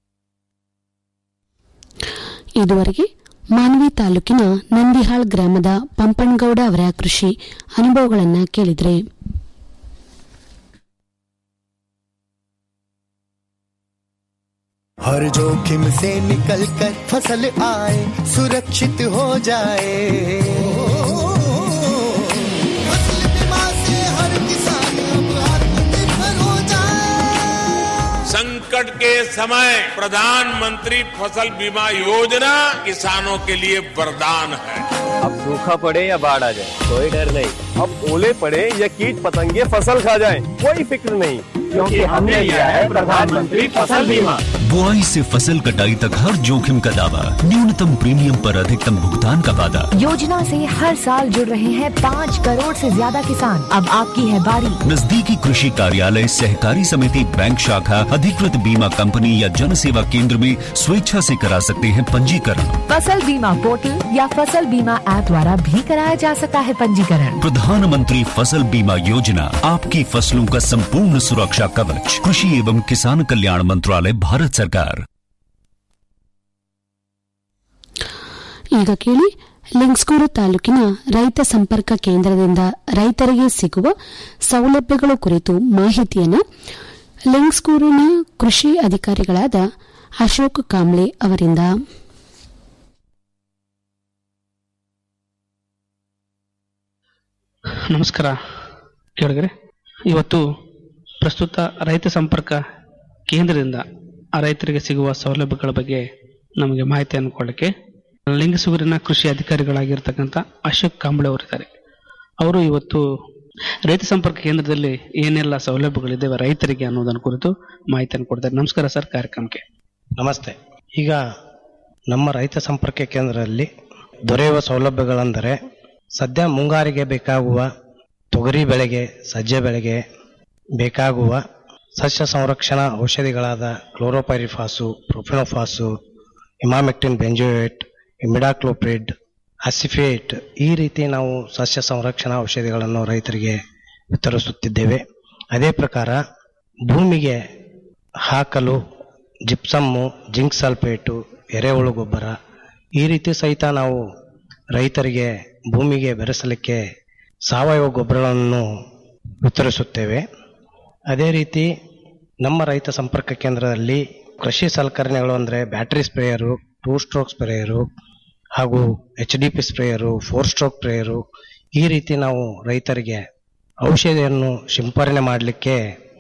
ಇದುವರೆಗೆ ಮಾನ್ವಿ ತಾಲೂಕಿನ ನಂದಿಹಾಳ್ ಗ್ರಾಮದ ಪಂಪಣ್ಗೌಡ ಅವರ ಕೃಷಿ ಅನುಭವಗಳನ್ನು ಕೇಳಿದ್ರೆ हर जोखिम से निकल कर फसल आए सुरक्षित हो जाए फसल बीमा से हर किसान अब आत्मनिर्भर हो जाए संकट के समय प्रधानमंत्री फसल बीमा योजना किसानों के लिए वरदान है अब सूखा पड़े या बाढ़ आ जाए कोई डर नहीं अब ओले पड़े या कीट पतंगे फसल खा जाए कोई फिक्र नहीं क्योंकि हमने लिया है प्रधानमंत्री फसल बीमा बुआई से फसल कटाई तक हर जोखिम का दावा न्यूनतम प्रीमियम पर अधिकतम भुगतान का वादा योजना से हर साल जुड़ रहे हैं पाँच करोड़ से ज्यादा किसान अब आपकी है बारी नजदीकी कृषि कार्यालय सहकारी समिति बैंक शाखा अधिकृत बीमा कंपनी या जन सेवा केंद्र में स्वेच्छा से करा सकते हैं पंजीकरण फसल बीमा पोर्टल या फसल बीमा ऐप द्वारा भी कराया जा सकता है पंजीकरण प्रधानमंत्री फसल बीमा योजना आपकी फसलों का संपूर्ण सुरक्षा कवच कृषि एवं किसान कल्याण मंत्रालय भारत सरकार ಈಗ ಕೇಳಿ ಲಿಂಗ್ಸ್ಕೂರು ತಾಲೂಕಿನ ರೈತ ಸಂಪರ್ಕ ಕೇಂದ್ರದಿಂದ ರೈತರಿಗೆ ಸಿಗುವ ಸೌಲಭ್ಯಗಳ ಕುರಿತು ಮಾಹಿತಿಯನ್ನು ಲಿಂಗ್ಸ್ಕೂರಿನ ಕೃಷಿ ಅಧಿಕಾರಿಗಳಾದ ಅಶೋಕ್ ಕಾಂಬ್ಳೆ ಅವರಿಂದ ನಮಸ್ಕಾರ ಕೇಳಿದ್ರೆ ಇವತ್ತು ಪ್ರಸ್ತುತ ರೈತ ಸಂಪರ್ಕ ಕೇಂದ್ರದಿಂದ ಆ ರೈತರಿಗೆ ಸಿಗುವ ಸೌಲಭ್ಯಗಳ ಬಗ್ಗೆ ನಮಗೆ ಮಾಹಿತಿಯನ್ನು ಕೊಡಲಿಕ್ಕೆ ಲಿಂಗಸೂರಿನ ಕೃಷಿ ಅಧಿಕಾರಿಗಳಾಗಿರ್ತಕ್ಕಂಥ ಅಶೋಕ್ ಕಾಂಬಳೆ ಅವರಿದ್ದಾರೆ ಅವರು ಇವತ್ತು ರೈತ ಸಂಪರ್ಕ ಕೇಂದ್ರದಲ್ಲಿ ಏನೆಲ್ಲ ಸೌಲಭ್ಯಗಳಿದ್ದಾವೆ ರೈತರಿಗೆ ಅನ್ನೋದನ್ನು ಕುರಿತು ಮಾಹಿತಿಯನ್ನು ಕೊಡ್ತಾರೆ ನಮಸ್ಕಾರ ಸರ್ ಕಾರ್ಯಕ್ರಮಕ್ಕೆ ನಮಸ್ತೆ ಈಗ ನಮ್ಮ ರೈತ ಸಂಪರ್ಕ ಕೇಂದ್ರದಲ್ಲಿ ದೊರೆಯುವ ಸೌಲಭ್ಯಗಳೆಂದರೆ ಸದ್ಯ ಮುಂಗಾರಿಗೆ ಬೇಕಾಗುವ ತೊಗರಿ ಬೆಳೆಗೆ ಸಜ್ಜೆ ಬೆಳೆಗೆ ಬೇಕಾಗುವ ಸಸ್ಯ ಸಂರಕ್ಷಣಾ ಔಷಧಿಗಳಾದ chlorpyrifos profenofos emamectin benzoate imidacloprid acephate ಈ ರೀತಿ ನಾವು ಸಸ್ಯ ಸಂರಕ್ಷಣಾ ಔಷಧಿಗಳನ್ನು ರೈತರಿಗೆ ವಿತರಿಸುತ್ತಿದ್ದೇವೆ ಅದೇ ಪ್ರಕಾರ ಭೂಮಿಗೆ ಹಾಕಲು ಜಿಪ್ಸಮ್ಮು ಜಿಂಕ್ ಸಲ್ಫೇಟು ಎರೆಹುಳು ಗೊಬ್ಬರ ಈ ರೀತಿ ಸಹಿತ ನಾವು ರೈತರಿಗೆ ಭೂಮಿಗೆ ಬೆರೆಸಲಿಕ್ಕೆ ಸಾವಯವ ಗೊಬ್ಬರಗಳನ್ನು ವಿತರಿಸುತ್ತೇವೆ ಅದೇ ರೀತಿ ನಮ್ಮ ರೈತ ಸಂಪರ್ಕ ಕೇಂದ್ರದಲ್ಲಿ ಕೃಷಿ ಸಲಕರಣೆಗಳು ಅಂದರೆ battery sprayer two stroke sprayer ಹಾಗೂ H D P sprayer four stroke sprayer ಈ ರೀತಿ ನಾವು ರೈತರಿಗೆ ಔಷಧಿಯನ್ನು ಸಿಂಪರಣೆ ಮಾಡಲಿಕ್ಕೆ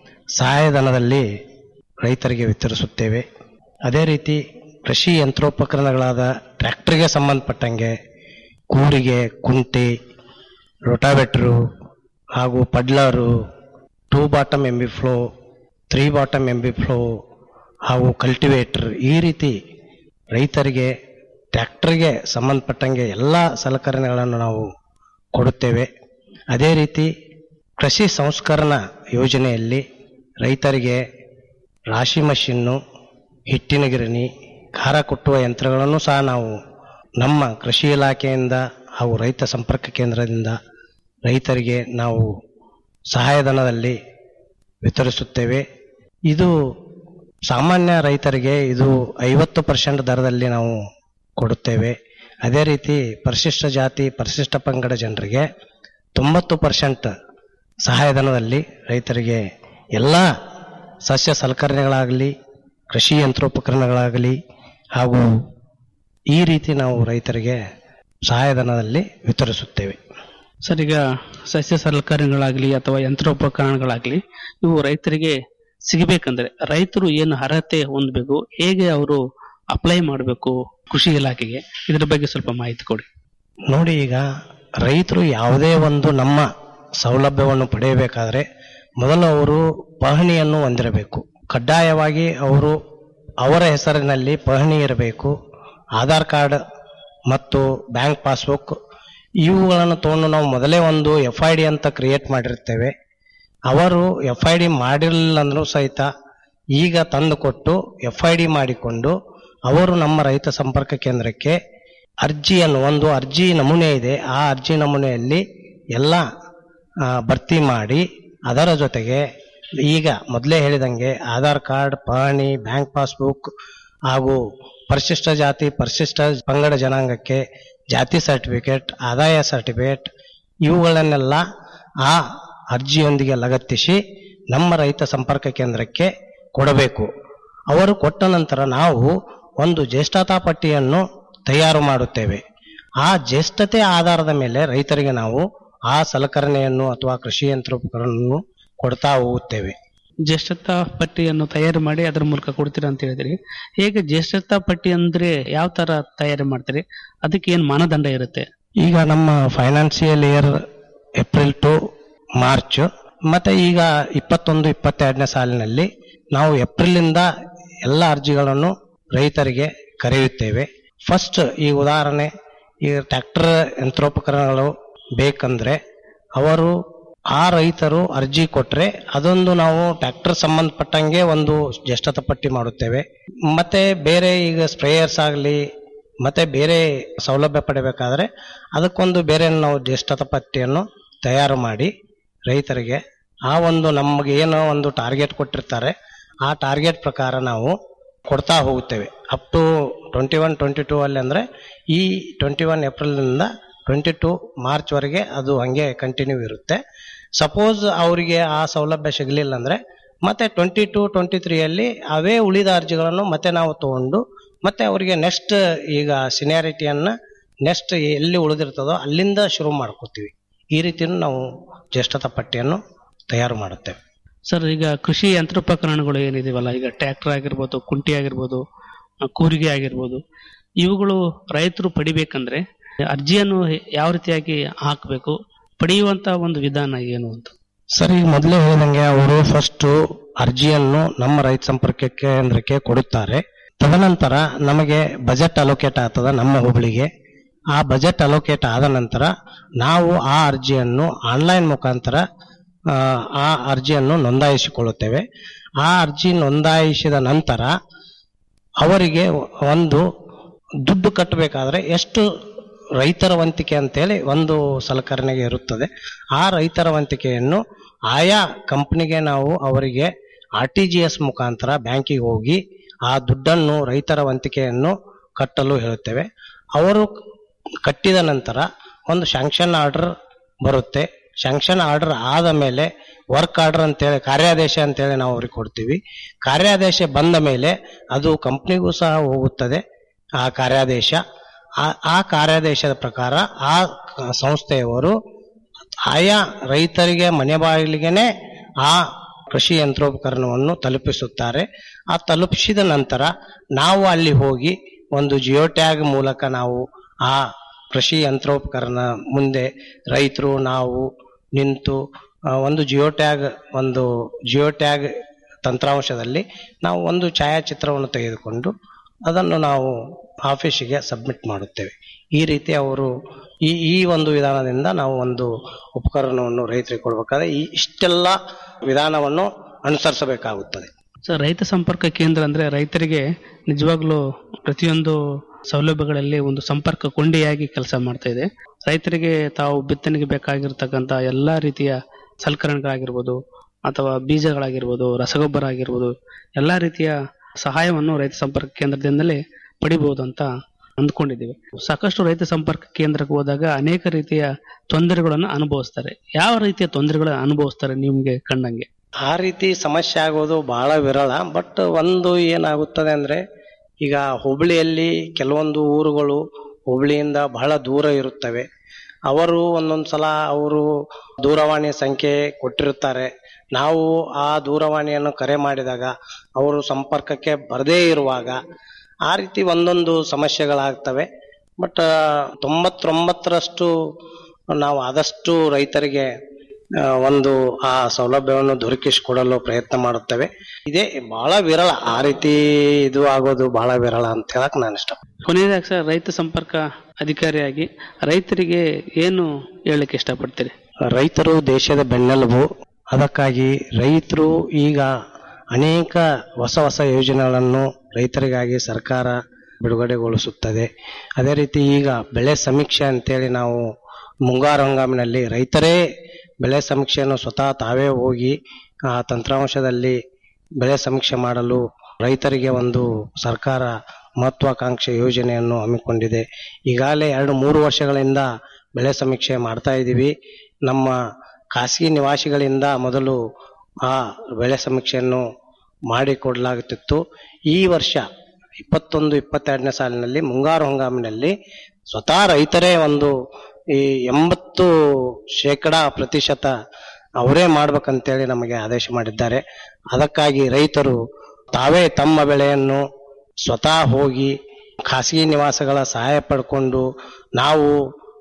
ಸಹಾಯಧನದಲ್ಲಿ ರೈತರಿಗೆ ವಿತರಿಸುತ್ತೇವೆ ಅದೇ ರೀತಿ ಕೃಷಿ ಯಂತ್ರೋಪಕರಣಗಳಾದ ಟ್ರ್ಯಾಕ್ಟರ್ಗೆ ಸಂಬಂಧಪಟ್ಟಂಗೆ ಕೂರಿಗೆ ಕುಂಟೆ ರೋಟಾವೆಟ್ರು ಹಾಗೂ puddler two bottom M B flow three bottom M B flow ಹಾಗೂ ಕಲ್ಟಿವೇಟರ್ ಈ ರೀತಿ ರೈತರಿಗೆ ಟ್ರ್ಯಾಕ್ಟರ್ಗೆ ಸಂಬಂಧಪಟ್ಟಂಗೆ ಎಲ್ಲ ಸಲಕರಣೆಗಳನ್ನು ನಾವು ಕೊಡುತ್ತೇವೆ ಅದೇ ರೀತಿ ಕೃಷಿ ಸಂಸ್ಕರಣಾ ಯೋಜನೆಯಲ್ಲಿ ರೈತರಿಗೆ ರಾಶಿ ಮಷಿನ್ನು ಹಿಟ್ಟಿನ ಗಿರಣಿ ಖಾರ ಕುಟ್ಟುವ ಯಂತ್ರಗಳನ್ನು ಸಹ ನಾವು ನಮ್ಮ ಕೃಷಿ ಇಲಾಖೆಯಿಂದ ಹಾಗೂ ರೈತ ಸಂಪರ್ಕ ಕೇಂದ್ರದಿಂದ ರೈತರಿಗೆ ನಾವು ಸಹಾಯಧನದಲ್ಲಿ ವಿತರಿಸುತ್ತೇವೆ ಇದು ಸಾಮಾನ್ಯ ರೈತರಿಗೆ ಇದು ಐವತ್ತು ಪರ್ಸೆಂಟ್ ದರದಲ್ಲಿ ನಾವು ಕೊಡುತ್ತೇವೆ ಅದೇ ರೀತಿ ಪರಿಶಿಷ್ಟ ಜಾತಿ ಪರಿಶಿಷ್ಟ ಪಂಗಡ ಜನರಿಗೆ ತೊಂಬತ್ತು ಪರ್ಸೆಂಟ್ ಸಹಾಯಧನದಲ್ಲಿ ರೈತರಿಗೆ ಎಲ್ಲ ಸಸ್ಯ ಸಲಕರಣೆಗಳಾಗಲಿ ಕೃಷಿ ಯಂತ್ರೋಪಕರಣಗಳಾಗಲಿ ಹಾಗೂ ಈ ರೀತಿ ನಾವು ರೈತರಿಗೆ ಸಹಾಯಧನದಲ್ಲಿ ವಿತರಿಸುತ್ತೇವೆ ಸರ್ ಈಗ ಸಸ್ಯ ಸಲಕರಣೆಗಳಾಗಲಿ ಅಥವಾ ಯಂತ್ರೋಪಕರಣಗಳಾಗಲಿ ಇವು ರೈತರಿಗೆ ಸಿಗಬೇಕಂದ್ರೆ ರೈತರು ಏನು ಅರ್ಹತೆ ಹೊಂದಬೇಕು ಹೇಗೆ ಅವರು ಅಪ್ಲೈ ಮಾಡಬೇಕು ಕೃಷಿ ಇಲಾಖೆಗೆ ಇದ್ರ ಬಗ್ಗೆ ಸ್ವಲ್ಪ ಮಾಹಿತಿ ಕೊಡಿ ನೋಡಿ ಈಗ ರೈತರು ಯಾವುದೇ ಒಂದು ನಮ್ಮ ಸೌಲಭ್ಯವನ್ನು ಪಡೆಯಬೇಕಾದರೆ ಮೊದಲು ಅವರು ಪಹಣಿಯನ್ನು ಹೊಂದಿರಬೇಕು ಕಡ್ಡಾಯವಾಗಿ ಅವರು ಅವರ ಹೆಸರಿನಲ್ಲಿ ಪಹಣಿ ಇರಬೇಕು ಆಧಾರ್ ಕಾರ್ಡ್ ಮತ್ತು ಬ್ಯಾಂಕ್ ಪಾಸ್ಬುಕ್ ಇವುಗಳನ್ನು ತಗೊಂಡು ನಾವು ಮೊದಲೇ ಒಂದು ಎಫ್ ಐ ಡಿ ಅಂತ ಕ್ರಿಯೇಟ್ ಮಾಡಿರ್ತೇವೆ ಅವರು ಎಫ್ ಐ ಡಿ ಮಾಡಿರಲಿಲ್ಲ ಅಂದ್ರೂ ಸಹಿತ ಈಗ ತಂದು ಕೊಟ್ಟು ಎಫ್ ಐ ಡಿ ಮಾಡಿಕೊಂಡು ಅವರು ನಮ್ಮ ರೈತ ಸಂಪರ್ಕ ಕೇಂದ್ರಕ್ಕೆ ಅರ್ಜಿಯನ್ನು ಒಂದು ಅರ್ಜಿ ನಮೂನೆ ಇದೆ ಆ ಅರ್ಜಿ ನಮೂನೆಯಲ್ಲಿ ಎಲ್ಲ ಆ, ಭರ್ತಿ ಮಾಡಿ ಅದರ ಜೊತೆಗೆ ಈಗ ಮೊದಲೇ ಹೇಳಿದಂಗೆ ಆಧಾರ್ ಕಾರ್ಡ್ ಪಹಣಿ ಬ್ಯಾಂಕ್ ಪಾಸ್ಬುಕ್ ಹಾಗೂ ಪರಿಶಿಷ್ಟ ಜಾತಿ ಪರಿಶಿಷ್ಟ ಪಂಗಡ ಜನಾಂಗಕ್ಕೆ ಜಾತಿ ಸರ್ಟಿಫಿಕೇಟ್ ಆದಾಯ ಸರ್ಟಿಫಿಕೇಟ್ ಇವುಗಳನ್ನೆಲ್ಲ ಆ ಅರ್ಜಿಯೊಂದಿಗೆ ಲಗತ್ತಿಸಿ ನಮ್ಮ ರೈತ ಸಂಪರ್ಕ ಕೇಂದ್ರಕ್ಕೆ ಕೊಡಬೇಕು ಅವರು ಕೊಟ್ಟ ನಂತರ ನಾವು ಒಂದು ಜ್ಯೇಷ್ಠತಾ ಪಟ್ಟಿಯನ್ನು ತಯಾರು ಮಾಡುತ್ತೇವೆ ಆ ಜ್ಯೇಷ್ಠತೆ ಆಧಾರದ ಮೇಲೆ ರೈತರಿಗೆ ನಾವು ಆ ಸಲಕರಣೆಯನ್ನು ಅಥವಾ ಕೃಷಿ ಯಂತ್ರೋಪಕರಣವನ್ನು ಕೊಡ್ತಾ ಹೋಗುತ್ತೇವೆ ಜ್ಯೇಷ್ಠತಾ ಪಟ್ಟಿಯನ್ನು ತಯಾರು ಮಾಡಿ ಅದರ ಮೂಲಕ ಕೊಡ್ತೀರಾ ಅಂತ ಹೇಳಿದ್ರಿ ಹೇಗೆ ಜ್ಯೇಷ್ಠತಾ ಪಟ್ಟಿ ಅಂದ್ರೆ ಯಾವ ತರ ತಯಾರಿ ಮಾಡ್ತೀರಿ ಅದಕ್ಕೆ ಏನ್ ಮಾನದಂಡ ಇರುತ್ತೆ ಈಗ ನಮ್ಮ financial year April to March ಮತ್ತೆ ಈಗ ಇಪ್ಪತ್ತೊಂದು ಇಪ್ಪತ್ತೆರಡನೇ ಸಾಲಿನಲ್ಲಿ ನಾವು ಏಪ್ರಿಲಿಂದ ಎಲ್ಲ ಅರ್ಜಿಗಳನ್ನು ರೈತರಿಗೆ ಕರೆಯುತ್ತೇವೆ ಫಸ್ಟ್ ಈ ಉದಾಹರಣೆ ಈ ಟ್ರ್ಯಾಕ್ಟರ್ ಯಂತ್ರೋಪಕರಣಗಳು ಬೇಕಂದ್ರೆ ಅವರು ಆ ರೈತರು ಅರ್ಜಿ ಕೊಟ್ರೆ ಅದೊಂದು ನಾವು ಟ್ರ್ಯಾಕ್ಟರ್ ಸಂಬಂಧಪಟ್ಟಂಗೆ ಒಂದು ಜ್ಯೇಷ್ಠತಾ ಪಟ್ಟಿ ಮಾಡುತ್ತೇವೆ ಮತ್ತೆ ಬೇರೆ ಈಗ ಸ್ಪ್ರೇಯರ್ಸ್ ಆಗಲಿ ಮತ್ತೆ ಬೇರೆ ಸೌಲಭ್ಯ ಪಡಿಬೇಕಾದ್ರೆ ಅದಕ್ಕೊಂದು ಬೇರೆ ನಾವು ಜ್ಯೇಷ್ಠತಾ ಪಟ್ಟಿಯನ್ನು ತಯಾರು ಮಾಡಿ ರೈತರಿಗೆ ಆ ಒಂದು ನಮಗೆ ಏನೋ ಒಂದು ಟಾರ್ಗೆಟ್ ಕೊಟ್ಟಿರ್ತಾರೆ ಆ ಟಾರ್ಗೆಟ್ ಪ್ರಕಾರ ನಾವು ಕೊಡ್ತಾ ಹೋಗುತ್ತೇವೆ up to twenty one twenty two ಅಲ್ಲಿ ಅಂದರೆ ಈ ಟ್ವೆಂಟಿ ಒನ್ ಏಪ್ರಿಲ್ನಿಂದ ಟ್ವೆಂಟಿ ಟು ಮಾರ್ಚ್ವರೆಗೆ ಅದು ಹಂಗೆ ಕಂಟಿನ್ಯೂ ಇರುತ್ತೆ ಸಪೋಸ್ ಅವರಿಗೆ ಆ ಸೌಲಭ್ಯ ಸಿಗಲಿಲ್ಲ ಅಂದರೆ ಮತ್ತೆ ಟ್ವೆಂಟಿ ಟು ಟ್ವೆಂಟಿ ತ್ರೀಯಲ್ಲಿ ಅವೇ ಉಳಿದ ಅರ್ಜಿಗಳನ್ನು ಮತ್ತೆ ನಾವು ತಗೊಂಡು ಮತ್ತೆ ಅವರಿಗೆ ನೆಕ್ಸ್ಟ್ ಈಗ ಸಿನಿಯಾರಿಟಿಯನ್ನು ನೆಕ್ಸ್ಟ್ ಎಲ್ಲಿ ಉಳಿದಿರ್ತದೋ ಅಲ್ಲಿಂದ ಶುರು ಮಾಡ್ಕೋತೀವಿ ಈ ರೀತಿಯೂ ನಾವು ಜ್ಯೇಷ್ಠತಾ ಪಟ್ಟಿಯನ್ನು ತಯಾರು ಮಾಡುತ್ತೇವೆ ಸರ್ ಈಗ ಕೃಷಿ ಯಂತ್ರೋಪಕರಣಗಳು ಏನಿದೆವಲ್ಲ ಈಗ ಟ್ರ್ಯಾಕ್ಟರ್ ಆಗಿರ್ಬೋದು ಕುಂಟಿ ಆಗಿರ್ಬೋದು ಆ, ಕೂರಿಗೆ ಆಗಿರ್ಬೋದು ಇವುಗಳು ರೈತರು ಪಡಿಬೇಕಂದ್ರೆ ಅರ್ಜಿಯನ್ನು ಯಾವ ರೀತಿಯಾಗಿ ಹಾಕಬೇಕು ಪಡೆಯುವಂತ ಒಂದು ವಿಧಾನ ಏನು ಅಂತ ಸರ್ ಈಗ ಮೊದಲೇ ಹೇಳಿದಂಗೆ ಅವರು ಫಸ್ಟ್ ಅರ್ಜಿಯನ್ನು ನಮ್ಮ ರೈತ ಸಂಪರ್ಕ ಕೇಂದ್ರಕ್ಕೆ ಕೊಡುತ್ತಾರೆ ತದನಂತರ ನಮಗೆ ಬಜೆಟ್ ಅಲೋಕೇಟ್ ಆಗ್ತದ ನಮ್ಮ ಹೋಬಳಿಗೆ ಆ ಬಜೆಟ್ ಅಲೋಕೇಟ್ ಆದ ನಂತರ ನಾವು ಆ ಅರ್ಜಿಯನ್ನು ಆನ್ಲೈನ್ ಮುಖಾಂತರ ಆ, ಆ ಅರ್ಜಿಯನ್ನು ನೋಂದಾಯಿಸಿಕೊಳ್ಳುತ್ತೇವೆ ಆ ಅರ್ಜಿ ನೋಂದಾಯಿಸಿದ ನಂತರ ಅವರಿಗೆ ಒಂದು ದುಡ್ಡು ಕಟ್ಟಬೇಕಾದ್ರೆ ಎಷ್ಟು ರೈತರ ವಂತಿಕೆ ಅಂತೇಳಿ ಒಂದು ಸಲಕರಣೆಗೆ ಇರುತ್ತದೆ ಆ ರೈತರ ವಂತಿಕೆಯನ್ನು ಆಯಾ ಕಂಪ್ನಿಗೆ ನಾವು ಅವರಿಗೆ ಆರ್ ಟಿ ಜಿ ಎಸ್ ಮುಖಾಂತರ ಬ್ಯಾಂಕಿಗೆ ಹೋಗಿ ಆ ದುಡ್ಡನ್ನು ರೈತರ ವಂತಿಕೆಯನ್ನು ಕಟ್ಟಲು ಹೇಳುತ್ತೇವೆ ಅವರು ಕಟ್ಟಿದ ನಂತರ ಒಂದು ಶಾಂಕ್ಷನ್ ಆರ್ಡರ್ ಬರುತ್ತೆ ಶಾಂಕ್ಷನ್ ಆರ್ಡರ್ ಆದ ಮೇಲೆ ವರ್ಕ್ ಆರ್ಡರ್ ಅಂತೇಳಿ ಕಾರ್ಯಾದೇಶ ಅಂತೇಳಿ ನಾವು ಅವ್ರಿಗೆ ಕೊಡ್ತೀವಿ ಕಾರ್ಯಾದೇಶ ಬಂದ ಮೇಲೆ ಅದು ಕಂಪ್ನಿಗೂ ಸಹ ಹೋಗುತ್ತದೆ ಆ ಕಾರ್ಯಾದೇಶ ಆ- ಆ ಕಾರ್ಯಾದೇಶದ ಪ್ರಕಾರ ಆ ಕ- ಸಂಸ್ಥೆಯವರು ಆಯಾ ರೈತರಿಗೆ ಮನೆ ಬಾಗಿಲಿಗೆನೆ ಆ ಕೃಷಿ ಯಂತ್ರೋಪಕರಣವನ್ನು ತಲುಪಿಸುತ್ತಾರೆ ಆ ತಲುಪಿಸಿದ ನಂತರ ನಾವು ಅಲ್ಲಿ ಹೋಗಿ ಒಂದು ಜಿಯೋ ಟ್ಯಾಗ್ ಮೂಲಕ ನಾವು ಆ ಕೃಷಿ ಯಂತ್ರೋಪಕರಣ ಮುಂದೆ ರೈತರು ನಾವು ನಿಂತು ಆ, ಒಂದು ಜಿಯೋ ಟ್ಯಾಗ್ ಒಂದು ಜಿಯೋ ಟ್ಯಾಗ್ ತಂತ್ರಾಂಶದಲ್ಲಿ ನಾವು ಒಂದು ಛಾಯಾಚಿತ್ರವನ್ನು ತೆಗೆದುಕೊಂಡು ಅದನ್ನು ನಾವು ಆಫೀಸಿಗೆ ಸಬ್ಮಿಟ್ ಮಾಡುತ್ತೇವೆ ಈ ರೀತಿ ಅವರು ಈ ಈ ಒಂದು ವಿಧಾನದಿಂದ ನಾವು ಒಂದು ಉಪಕರಣವನ್ನು ರೈತರಿಗೆ ಕೊಡಬೇಕಾದ್ರೆ ಈ ಇಷ್ಟೆಲ್ಲ ವಿಧಾನವನ್ನು ಅನುಸರಿಸಬೇಕಾಗುತ್ತದೆ ಸರ್ ರೈತ ಸಂಪರ್ಕ ಕೇಂದ್ರ ಅಂದ್ರೆ ರೈತರಿಗೆ ನಿಜವಾಗ್ಲೂ ಪ್ರತಿಯೊಂದು ಸೌಲಭ್ಯಗಳಲ್ಲಿ ಒಂದು ಸಂಪರ್ಕ ಕೊಂಡಿಯಾಗಿ ಕೆಲಸ ಮಾಡ್ತಾ ಇದೆ ರೈತರಿಗೆ ತಾವು ಬಿತ್ತನೆಗೆ ಬೇಕಾಗಿರ್ತಕ್ಕಂಥ ಎಲ್ಲಾ ರೀತಿಯ ಸಲಕರಣೆಗಳಾಗಿರ್ಬೋದು ಅಥವಾ ಬೀಜಗಳಾಗಿರ್ಬೋದು ರಸಗೊಬ್ಬರ ಆಗಿರ್ಬೋದು ಎಲ್ಲಾ ರೀತಿಯ ಸಹಾಯವನ್ನು ರೈತ ಸಂಪರ್ಕ ಕೇಂದ್ರದಿಂದಲೇ ಪಡಿಬಹುದು ಅಂತ ಅಂದ್ಕೊಂಡಿದ್ದೀವಿ ಸಾಕಷ್ಟು ರೈತ ಸಂಪರ್ಕ ಕೇಂದ್ರಕ್ಕೆ ಹೋದಾಗ ಅನೇಕ ರೀತಿಯ ತೊಂದರೆಗಳನ್ನು ಅನುಭವಿಸ್ತಾರೆ ಯಾವ ರೀತಿಯ ತೊಂದರೆಗಳನ್ನು ಅನುಭವಿಸ್ತಾರೆ ನಿಮ್ಗೆ ಕಂಡಂಗೆ ಆ ರೀತಿ ಸಮಸ್ಯೆ ಆಗೋದು ಬಹಳ ವಿರಳ ಬಟ್ ಒಂದು ಏನಾಗುತ್ತದೆ ಅಂದ್ರೆ ಈಗ ಹುಬ್ಳಿಯಲ್ಲಿ ಕೆಲವೊಂದು ಊರುಗಳು ಹುಬ್ಳಿಯಿಂದ ಬಹಳ ದೂರ ಇರುತ್ತವೆ ಅವರು ಒಂದೊಂದು ಸಲ ಅವರು ದೂರವಾಣಿ ಸಂಖ್ಯೆ ಕೊಟ್ಟಿರುತ್ತಾರೆ ನಾವು ಆ ದೂರವಾಣಿಯನ್ನು ಕರೆ ಮಾಡಿದಾಗ ಅವರು ಸಂಪರ್ಕಕ್ಕೆ ಬರದೇ ಇರುವಾಗ ಆ ರೀತಿ ಒಂದೊಂದು ಸಮಸ್ಯೆಗಳಾಗ್ತವೆ ಬಟ್ ತೊಂಬತ್ತೊಂಬತ್ತರಷ್ಟು ನಾವು ಆದಷ್ಟು ರೈತರಿಗೆ ಆ, ಒಂದು ಆ ಸೌಲಭ್ಯವನ್ನು ದೊರಕಿಸಿಕೊಡಲು ಪ್ರಯತ್ನ ಮಾಡುತ್ತೇವೆ ಇದೇ ಬಹಳ ವಿರಳ ಆ ರೀತಿ ಇದು ಆಗೋದು ಬಹಳ ವಿರಳ ಅಂತ ಹೇಳಕ್ ನಾನು ಇಷ್ಟ ಕೊನೆಯದಾಗಿ ಸರ್ ರೈತ ಸಂಪರ್ಕ ಅಧಿಕಾರಿಯಾಗಿ ರೈತರಿಗೆ ಏನು ಹೇಳಲಿಕ್ಕೆ ಇಷ್ಟಪಡ್ತೀರಿ ರೈತರು ದೇಶದ ಬೆನ್ನೆಲುಬು ಅದಕ್ಕಾಗಿ ರೈತರು ಈಗ ಅನೇಕ ಹೊಸ ಹೊಸ ಯೋಜನೆಗಳನ್ನು ರೈತರಿಗಾಗಿ ಸರ್ಕಾರ ಬಿಡುಗಡೆಗೊಳಿಸುತ್ತದೆ ಅದೇ ರೀತಿ ಈಗ ಬೆಳೆ ಸಮೀಕ್ಷೆ ಅಂತೇಳಿ ನಾವು ಮುಂಗಾರು ಹಂಗಾಮಿನಲ್ಲಿ ರೈತರೇ ಬೆಳೆ ಸಮೀಕ್ಷೆಯನ್ನು ಸ್ವತಃ ತಾವೇ ಹೋಗಿ ಆ ತಂತ್ರಾಂಶದಲ್ಲಿ ಬೆಳೆ ಸಮೀಕ್ಷೆ ಮಾಡಲು ರೈತರಿಗೆ ಒಂದು ಸರ್ಕಾರ ಮಹತ್ವಾಕಾಂಕ್ಷೆ ಯೋಜನೆಯನ್ನು ಹಮ್ಮಿಕೊಂಡಿದೆ ಈಗಾಗಲೇ ಎರಡು ಮೂರು ವರ್ಷಗಳಿಂದ ಬೆಳೆ ಸಮೀಕ್ಷೆ ಮಾಡ್ತಾ ಇದ್ದೀವಿ ನಮ್ಮ ಖಾಸಗಿ ನಿವಾಸಿಗಳಿಂದ ಮೊದಲು ಆ ಬೆಳೆ ಸಮೀಕ್ಷೆಯನ್ನು ಮಾಡಿಕೊಡಲಾಗುತ್ತಿತ್ತು ಈ ವರ್ಷ ಇಪ್ಪತ್ತೊಂದು ಇಪ್ಪತ್ತೆರಡನೇ ಸಾಲಿನಲ್ಲಿ ಮುಂಗಾರು ಹಂಗಾಮಿನಲ್ಲಿ ಸ್ವತಃ ರೈತರೇ ಒಂದು ಈ ಎಂಬತ್ತು ಶೇಕಡ ಪ್ರತಿಶತ ಅವರೇ ಮಾಡ್ಬೇಕಂತೇಳಿ ನಮಗೆ ಆದೇಶ ಮಾಡಿದ್ದಾರೆ ಅದಕ್ಕಾಗಿ ರೈತರು ತಾವೇ ತಮ್ಮ ಬೆಳೆಯನ್ನು ಸ್ವತಃ ಹೋಗಿ ಖಾಸಗಿ ನಿವಾಸಗಳ ಸಹಾಯ ಪಡ್ಕೊಂಡು ನಾವು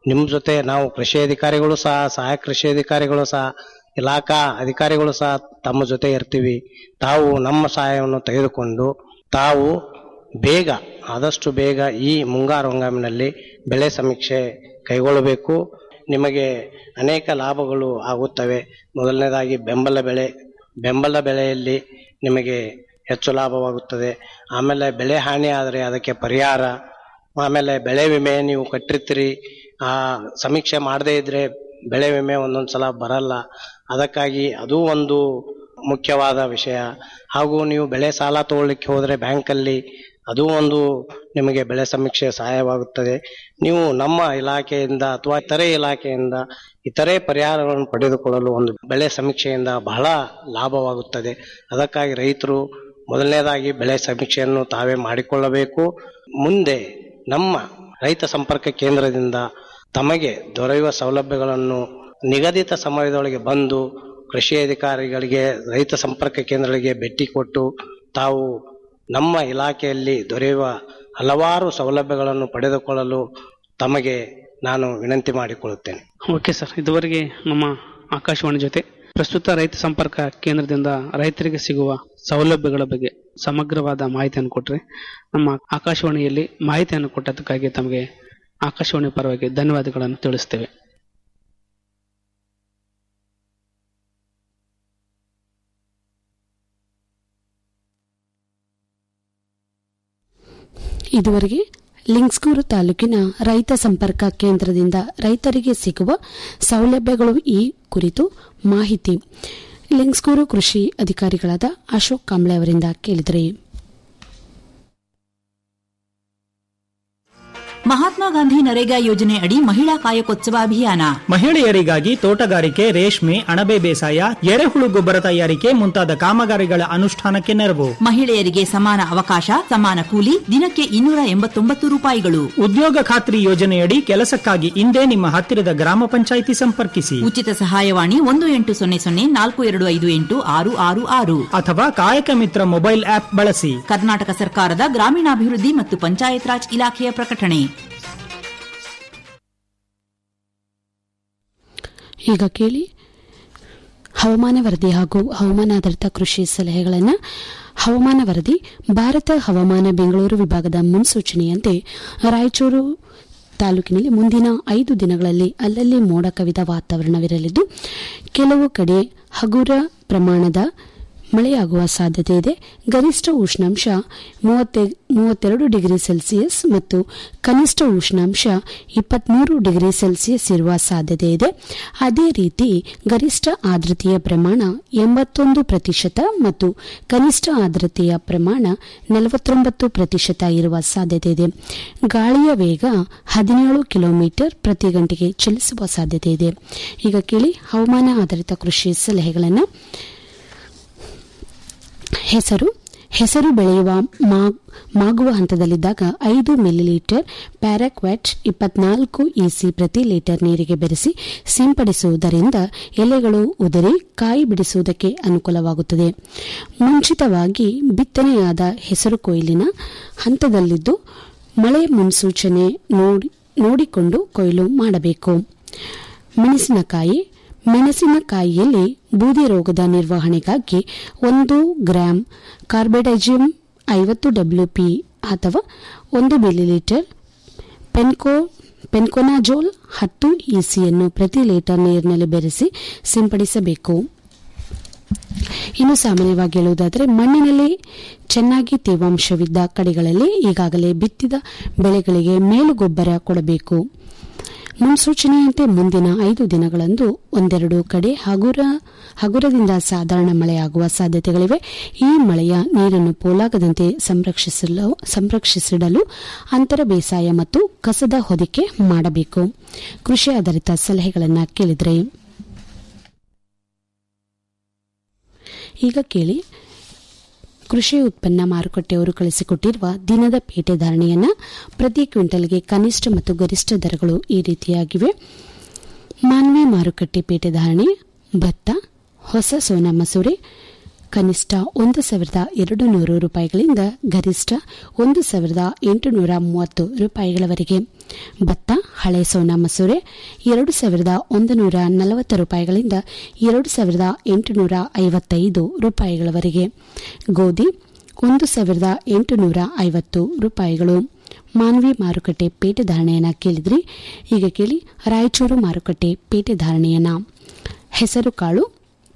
ನಿಮ್ಮ ಜೊತೆ ನಾವು ಕೃಷಿ ಅಧಿಕಾರಿಗಳು ಸಹ ಸಹಾಯಕ ಕೃಷಿ ಅಧಿಕಾರಿಗಳು ಸಹ ಇಲಾಖಾ ಅಧಿಕಾರಿಗಳು ಸಹ ತಮ್ಮ ಜೊತೆ ಇರ್ತೀವಿ ತಾವು ನಮ್ಮ ಸಹಾಯವನ್ನು ತೆಗೆದುಕೊಂಡು ತಾವು ಬೇಗ ಆದಷ್ಟು ಬೇಗ ಈ ಮುಂಗಾರು ಹಂಗಾಮಿನಲ್ಲಿ ಬೆಳೆ ಸಮೀಕ್ಷೆ ಕೈಗೊಳ್ಳಬೇಕು ನಿಮಗೆ ಅನೇಕ ಲಾಭಗಳು ಆಗುತ್ತವೆ ಮೊದಲನೇದಾಗಿ ಬೆಂಬಲ ಬೆಳೆ ಬೆಂಬಲ ಬೆಳೆಯಲ್ಲಿ ನಿಮಗೆ ಹೆಚ್ಚು ಲಾಭವಾಗುತ್ತದೆ ಆಮೇಲೆ ಬೆಳೆ ಹಾನಿ ಆದರೆ ಅದಕ್ಕೆ ಪರಿಹಾರ ಆಮೇಲೆ ಬೆಳೆ ವಿಮೆ ನೀವು ಕಟ್ಟಿರ್ತೀರಿ ಆ ಸಮೀಕ್ಷೆ ಮಾಡದೇ ಇದ್ರೆ ಬೆಳೆ ವಿಮೆ ಒಂದೊಂದು ಸಲ ಬರಲ್ಲ ಅದಕ್ಕಾಗಿ ಅದು ಒಂದು ಮುಖ್ಯವಾದ ವಿಷಯ ಹಾಗೂ ನೀವು ಬೆಳೆ ಸಾಲ ತಗೊಳ್ಳಿಕ್ಕೆ ಹೋದರೆ ಬ್ಯಾಂಕಲ್ಲಿ ಅದು ಒಂದು ನಿಮಗೆ ಬೆಳೆ ಸಮೀಕ್ಷೆ ಸಹಾಯವಾಗುತ್ತದೆ ನೀವು ನಮ್ಮ ಇಲಾಖೆಯಿಂದ ಅಥವಾ ಇತರೆ ಇಲಾಖೆಯಿಂದ ಇತರೆ ಪರಿಹಾರಗಳನ್ನು ಪಡೆದುಕೊಳ್ಳಲು ಒಂದು ಬೆಳೆ ಸಮೀಕ್ಷೆಯಿಂದ ಬಹಳ ಲಾಭವಾಗುತ್ತದೆ ಅದಕ್ಕಾಗಿ ರೈತರು ಮೊದಲನೇದಾಗಿ ಬೆಳೆ ಸಮೀಕ್ಷೆಯನ್ನು ತಾವೇ ಮಾಡಿಕೊಳ್ಳಬೇಕು ಮುಂದೆ ನಮ್ಮ ರೈತ ಸಂಪರ್ಕ ಕೇಂದ್ರದಿಂದ ತಮಗೆ ದೊರೆಯುವ ಸೌಲಭ್ಯಗಳನ್ನು ನಿಗದಿತ ಸಮಯದೊಳಗೆ ಬಂದು ಕೃಷಿ ಅಧಿಕಾರಿಗಳಿಗೆ ರೈತ ಸಂಪರ್ಕ ಕೇಂದ್ರಗಳಿಗೆ ಭೇಟಿ ಕೊಟ್ಟು ತಾವು ನಮ್ಮ ಇಲಾಖೆಯಲ್ಲಿ ದೊರೆಯುವ ಹಲವಾರು ಸೌಲಭ್ಯಗಳನ್ನು ಪಡೆದುಕೊಳ್ಳಲು ತಮಗೆ ನಾನು ವಿನಂತಿ ಮಾಡಿಕೊಳ್ಳುತ್ತೇನೆ ಓಕೆ ಸರ್ ಇದುವರೆಗೆ ನಮ್ಮ ಆಕಾಶವಾಣಿ ಜೊತೆ ಪ್ರಸ್ತುತ ರೈತ ಸಂಪರ್ಕ ಕೇಂದ್ರದಿಂದ ರೈತರಿಗೆ ಸಿಗುವ ಸೌಲಭ್ಯಗಳ ಬಗ್ಗೆ ಸಮಗ್ರವಾದ ಮಾಹಿತಿಯನ್ನು ಕೊಟ್ಟರೆ ನಮ್ಮ ಆಕಾಶವಾಣಿಯಲ್ಲಿ ಮಾಹಿತಿಯನ್ನು ಕೊಟ್ಟದಕ್ಕಾಗಿ ತಮಗೆ ಆಕಾಶವಾಣಿ ಪರವಾಗಿ ಧನ್ಯವಾದಗಳನ್ನು ತಿಳಿಸ್ತೇವೆ ಇದುವರೆಗೆ ಲಿಂಗ್ಸ್ಗೂರು ತಾಲೂಕಿನ ರೈತ ಸಂಪರ್ಕ ಕೇಂದ್ರದಿಂದ ರೈತರಿಗೆ ಸಿಗುವ ಸೌಲಭ್ಯಗಳು ಈ ಕುರಿತು ಮಾಹಿತಿ ಲಿಂಗ್ಸ್ಗೂರು ಕೃಷಿ ಅಧಿಕಾರಿಗಳಾದ ಅಶೋಕ್ ಕಾಂಬ್ಳೆ ಅವರಿಂದ ಕೇಳಿದರೆ ಮಹಾತ್ಮ ಗಾಂಧಿ ನರೇಗಾ ಯೋಜನೆ ಅಡಿ ಮಹಿಳಾ ಕಾಯಕೋತ್ಸವ ಅಭಿಯಾನ ಮಹಿಳೆಯರಿಗಾಗಿ ತೋಟಗಾರಿಕೆ ರೇಷ್ಮೆ ಅಣಬೆ ಬೇಸಾಯ ಎರೆಹುಳು ಗೊಬ್ಬರ ತಯಾರಿಕೆ ಮುಂತಾದ ಕಾಮಗಾರಿಗಳ ಅನುಷ್ಠಾನಕ್ಕೆ ನೆರವು ಮಹಿಳೆಯರಿಗೆ ಸಮಾನ ಅವಕಾಶ ಸಮಾನ ಕೂಲಿ ದಿನಕ್ಕೆ ಇನ್ನೂರ ಎಂಬತ್ತೊಂಬತ್ತು ರೂಪಾಯಿಗಳು ಉದ್ಯೋಗ ಖಾತ್ರಿ ಯೋಜನೆಯಡಿ ಕೆಲಸಕ್ಕಾಗಿ ಇಂದೇ ನಿಮ್ಮ ಹತ್ತಿರದ ಗ್ರಾಮ ಪಂಚಾಯಿತಿ ಸಂಪರ್ಕಿಸಿ ಉಚಿತ ಸಹಾಯವಾಣಿ ಒಂದು ಎಂಟು ಸೊನ್ನೆ ಸೊನ್ನೆ ನಾಲ್ಕು ಎರಡು ಐದು ಎಂಟು ಆರು ಆರು ಆರು ಅಥವಾ ಕಾಯಕ ಮಿತ್ರ ಮೊಬೈಲ್ ಆಪ್ ಬಳಸಿ ಕರ್ನಾಟಕ ಸರ್ಕಾರದ ಗ್ರಾಮೀಣಾಭಿವೃದ್ಧಿ ಮತ್ತು ಪಂಚಾಯತ್ ರಾಜ್ ಇಲಾಖೆಯ ಪ್ರಕಟಣೆ ಈಗ ಕೇಳಿ ಹವಾಮಾನ ವರದಿ ಹಾಗೂ ಹವಾಮಾನಾಧಾರಿತ ಕೃಷಿ ಸಲಹೆಗಳನ್ನು ಹವಾಮಾನ ವರದಿ ಭಾರತ ಹವಾಮಾನ ಬೆಂಗಳೂರು ವಿಭಾಗದ ಮುನ್ಸೂಚನೆಯಂತೆ ರಾಯಚೂರು ತಾಲೂಕಿನಲ್ಲಿ ಮುಂದಿನ ಐದು ದಿನಗಳಲ್ಲಿ ಅಲ್ಲಲ್ಲಿ ಮೋಡ ಕವಿದ ವಾತಾವರಣವಿರಲಿದ್ದು ಕೆಲವು ಕಡೆ ಹಗುರ ಪ್ರಮಾಣದ ಮಳೆಯಾಗುವ ಸಾಧ್ಯತೆ ಇದೆ ಗರಿಷ್ಠ ಉಷ್ಣಾಂಶ ಮೂವತ್ತೆರಡು ಡಿಗ್ರಿ ಸೆಲ್ಸಿಯಸ್ ಮತ್ತು ಕನಿಷ್ಠ ಉಷ್ಣಾಂಶ ಇಪ್ಪತ್ಮೂರು ಡಿಗ್ರಿ ಸೆಲ್ಸಿಯಸ್ ಇರುವ ಸಾಧ್ಯತೆ ಇದೆ ಅದೇ ರೀತಿ ಗರಿಷ್ಠ ಆರ್ದ್ರತೆಯ ಪ್ರಮಾಣ ಎಂಬತ್ತೊಂದು ಪ್ರತಿಶತ ಮತ್ತು ಕನಿಷ್ಠ ಆರ್ದ್ರತೆಯ ಪ್ರಮಾಣ ನಲವತ್ತೊಂಬತ್ತು ಪ್ರತಿಶತ ಇರುವ ಸಾಧ್ಯತೆ ಇದೆ ಗಾಳಿಯ ವೇಗ ಹದಿನೇಳು ಕಿಲೋಮೀಟರ್ ಪ್ರತಿ ಗಂಟೆಗೆ ಚಲಿಸುವ ಸಾಧ್ಯತೆ ಇದೆ ಈಗ ಕೇಳಿ ಹವಾಮಾನ ಆಧಾರಿತ ಕೃಷಿ ಸಲಹೆಗಳನ್ನು ಹೆಸರು ಹೆಸರು ಬೆಳೆಯುವ ಮಾಗುವ ಹಂತದಲ್ಲಿದ್ದಾಗ ಐದು ಮಿಲಿಲೀಟರ್ ಪ್ಯಾರಾಕ್ವಾಟ್ ಇಪ್ಪತ್ನಾಲ್ಕು ಇಸಿ ಪ್ರತಿ ಲೀಟರ್ ನೀರಿಗೆ ಬೆರೆಸಿ ಸಿಂಪಡಿಸುವುದರಿಂದ ಎಲೆಗಳು ಉದುರಿ ಕಾಯಿ ಬಿಡಿಸುವುದಕ್ಕೆ ಅನುಕೂಲವಾಗುತ್ತದೆ ಮುಂಚಿತವಾಗಿ ಬಿತ್ತನೆಯಾದ ಹೆಸರು ಕೊಯ್ಲಿನ ಹಂತದಲ್ಲಿದ್ದು ಮಳೆ ಮುನ್ಸೂಚನೆ ನೋಡಿಕೊಂಡು ಕೊಯ್ಲು ಮಾಡಬೇಕು ಮೆಣಸಿನಕಾಯಿ ಮೆಣಸಿನಕಾಯಿಯಲ್ಲಿ ಬೂದಿ ರೋಗದ ನಿರ್ವಹಣೆಗಾಗಿ ಒಂದು ಗ್ರಾಂ ಕಾರ್ಬೆಡಜಿಯಂ ಐವತ್ತು ಡಬ್ಲ್ಯೂಪಿ ಅಥವಾ ಒಂದು ಮಿಲಿಲೀಟರ್ ಪೆನ್ಕೋ ಪೆನ್ಕೊನಾಜೋಲ್ ಹತ್ತು ಇಸಿಯನ್ನು ಪ್ರತಿ ಲೀಟರ್ ನೀರಿನಲ್ಲಿ ಬೆರೆಸಿ ಸಿಂಪಡಿಸಬೇಕು ಇನ್ನು ಸಾಮಾನ್ಯವಾಗಿ ಹೇಳುವುದಾದರೆ ಮಣ್ಣಿನಲ್ಲಿ ಚೆನ್ನಾಗಿ ತೇವಾಂಶವಿದ್ದ ಕಡೆಗಳಲ್ಲಿ ಈಗಾಗಲೇ ಬಿತ್ತಿದ ಬೆಳೆಗಳಿಗೆ ಮೇಲುಗೊಬ್ಬರ ಕೊಡಬೇಕು ಮುನ್ಸೂಚನೆಯಂತೆ ಮುಂದಿನ ಐದು ದಿನಗಳಂದು ಒಂದೆರಡು ಕಡೆ ಹಗುರ ಹಗುರದಿಂದ ಸಾಧಾರಣ ಮಳೆಯಾಗುವ ಸಾಧ್ಯತೆಗಳಿವೆ ಈ ಮಳೆಯ ನೀರನ್ನು ಪೋಲಾಗದಂತೆ ಸಂರಕ್ಷಿಸಲು ಸಂರಕ್ಷಿಸಿಡಲು ಅಂತರ ಬೇಸಾಯ ಮತ್ತು ಕಸದ ಹೊದಿಕೆ ಮಾಡಬೇಕು ಕೃಷಿ ಆಧಾರಿತ ಸಲಹೆಗಳನ್ನು ಕೇಳಿದರೆ ಈಗ ಕೇಳಿ ಕೃಷಿ ಉತ್ಪನ್ನ ಮಾರುಕಟ್ಟೆಯವರು ಕಳಿಸಿಕೊಟ್ಟಿರುವ ದಿನದ ಪೇಟೆ ಧಾರಣೆಯನ್ನು ಪ್ರತಿ ಕ್ವಿಂಟಲ್ಗೆ ಕನಿಷ್ಠ ಮತ್ತು ಗರಿಷ್ಠ ದರಗಳು ಈ ರೀತಿಯಾಗಿವೆ ಮಾನ್ವಿ ಮಾರುಕಟ್ಟೆ ಪೇಟೆ ಧಾರಣೆ ಭತ್ತ ಹೊಸ ಸೋನಾ ಮಸೂರಿ ಕನಿಷ್ಠ ಒಂದು ಸಾವಿರದ ಎರಡು ನೂರು ರೂಪಾಯಿಗಳಿಂದ ಗರಿಷ್ಠ ಒಂದು ಸಾವಿರದ ಎಂಟುನೂರ ಮೂವತ್ತು ರೂಪಾಯಿಗಳವರೆಗೆ ಭತ್ತ ಹಳೆ ಸೋನಾ ಮಸೂರೆ ಎರಡು ಸಾವಿರದ ಒಂದು ನೂರ ನಲವತ್ತು ರೂಪಾಯಿಗಳಿಂದ ಎರಡು ಸಾವಿರದ ಎಂಟುನೂರ ಐವತ್ತೈದು ರೂಪಾಯಿಗಳವರೆಗೆ ಗೋಧಿ ಒಂದು ಸಾವಿರದ ಎಂಟುನೂರ ಐವತ್ತು ರೂಪಾಯಿಗಳು ಮಾನ್ವಿ ಮಾರುಕಟ್ಟೆ ಪೇಟೆ ಧಾರಣೆಯನ್ನ ಕೇಳಿದ್ರಿ ಈಗ ಕೇಳಿ ರಾಯಚೂರು ಮಾರುಕಟ್ಟೆ ಪೇಟೆ ಧಾರಣೆಯನ್ನ ಹೆಸರು ಕಾಳು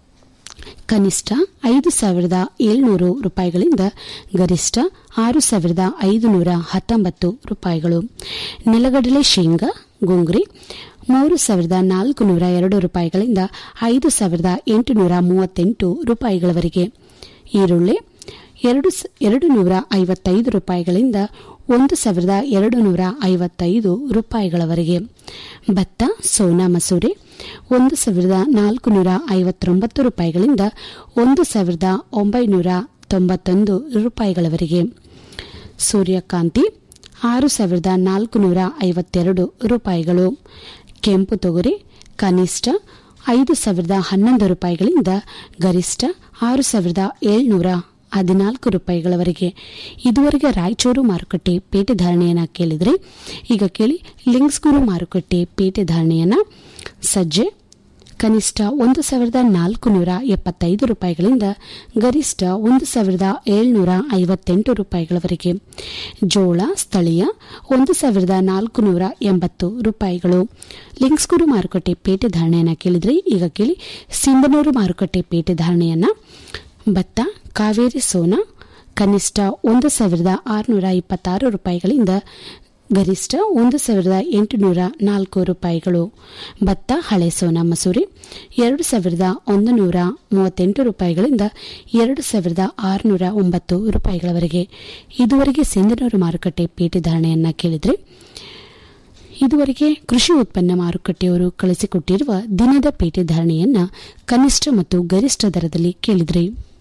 ಕನಿಷ್ಠ ಐದು ಸಾವಿರದ ಏಳ್ನೂರು ರೂಪಾಯಿಗಳಿಂದ ಗರಿಷ್ಠ ಆರು ಸಾವಿರದ ಐದುನೂರ ಹತ್ತೊಂಬತ್ತು ರೂಪಾಯಿಗಳು ನೆಲಗಡಲೆ ಶೇಂಗಾ ಗುಂಗ್ರಿ ಮೂರು ಸಾವಿರದ ನಾಲ್ಕು ನೂರ ಎರಡು ರೂಪಾಯಿಗಳಿಂದ ಐದು ಸಾವಿರದ ಎಂಟುನೂರ ಮೂವತ್ತೆಂಟು ರೂಪಾಯಿಗಳವರೆಗೆ ಈರುಳ್ಳಿ ಎರಡು ಸ- ಎರಡು ನೂರ ಐವತ್ತೈದು ರೂಪಾಯಿಗಳಿಂದ ಒಂದು ಸಾವಿರದ ಎರಡು ನೂರ ಐವತ್ತೈದು ರೂಪಾಯಿಗಳವರೆಗೆ ಭತ್ತ ಸೋನಾ ಮಸೂರಿ ಒಂದು ಸಾವಿರದ ನಾಲ್ಕು ನೂರ ಐವತ್ತೊಂಬತ್ತು ರೂಪಾಯಿಗಳಿಂದ ಒಂದು ಸಾವಿರದ ಒಂಬೈನೂರ ತೊಂಬತ್ತೊಂದು ರೂಪಾಯಿಗಳವರೆಗೆ ಸೂರ್ಯಕಾಂತಿ ಆರು ಸಾವಿರದ ನಾಲ್ಕು ನೂರ ಐವತ್ತೆರಡು ರೂಪಾಯಿಗಳು ಕೆಂಪು ತೊಗರಿ ಕನಿಷ್ಠ ಐದು ಸಾವಿರದ ಹನ್ನೊಂದು ರೂಪಾಯಿಗಳಿಂದ ಗರಿಷ್ಠ ಆರು ಸಾವಿರದ ಏಳ್ನೂರ ಹದಿನಾಲ್ಕು ರೂಪಾಯಿಗಳವರೆಗೆ ಇದುವರೆಗೆ ರಾಯಚೂರು ಮಾರುಕಟ್ಟೆ ಪೇಟೆ ಧಾರಣೆಯನ್ನ ಕೇಳಿದ್ರೆ ಈಗ ಕೇಳಿ ಲಿಂಗ್ಸ್ಗುರು ಮಾರುಕಟ್ಟೆ ಪೇಟೆ ಧಾರಣೆಯನ್ನ ಸಜ್ಜೆ ಕನಿಷ್ಠ ಒಂದು ಸಾವಿರದ ನಾಲ್ಕು ನೂರ ಎಪ್ಪತ್ತೈದು ರೂಪಾಯಿಗಳಿಂದ ಗರಿಷ್ಠ ಒಂದು ಸಾವಿರದ ಏಳ್ನೂರ ಐವತ್ತೆಂಟು ರೂಪಾಯಿಗಳವರೆಗೆ ಜೋಳ ಸ್ಥಳೀಯ ಒಂದು ಸಾವಿರದ ನಾಲ್ಕು ನೂರ ಎಂಬತ್ತು ರೂಪಾಯಿಗಳು ಲಿಂಕ್ಸ್ಗುರು ಮಾರುಕಟ್ಟೆ ಪೇಟೆ ಧಾರಣೆಯನ್ನ ಕೇಳಿದ್ರೆ ಈಗ ಕೇಳಿ ಸಿಂಧನೂರು ಮಾರುಕಟ್ಟೆ ಪೇಟೆ ಧಾರಣೆಯನ್ನ ಭತ್ತ ಕಾವೇರಿ ಸೋನಾ ಕನಿಷ್ಠ ಒಂದು ಸಾವಿರದ ಆರುನೂರ ಇಪ್ಪತ್ತಾರು ರೂಪಾಯಿಗಳಿಂದ ಗರಿಷ್ಠ ಒಂದು ಸಾವಿರದ ಎಂಟುನೂರ ನಾಲ್ಕು ರೂಪಾಯಿಗಳು ಭತ್ತ ಹಳೆ ಸೋನಾ ಮಸೂರಿ ಎರಡು ಸಾವಿರದ ಒಂದು ನೂರ ಮೂವತ್ತೆಂಟು ರೂಪಾಯಿಗಳಿಂದ ಎರಡು ಸಾವಿರದ ಆರುನೂರ ಒಂಬತ್ತು ರೂಪಾಯಿಗಳವರೆಗೆ ಇದುವರೆಗೆ ಸಿಂಧನೂರು ಮಾರುಕಟ್ಟೆ ಪೇಟೆ ಧಾರಣೆಯನ್ನ ಕೇಳಿದ್ರೆ ಇದುವರೆಗೆ ಕೃಷಿ ಉತ್ಪನ್ನ ಮಾರುಕಟ್ಟೆಯವರು ಕಳಿಸಿಕೊಟ್ಟಿರುವ ದಿನದ ಪೇಟೆ ಧಾರಣೆಯನ್ನ ಕನಿಷ್ಠ ಮತ್ತು ಗರಿಷ್ಠ ದರದಲ್ಲಿ ಕೇಳಿದ್ರಿ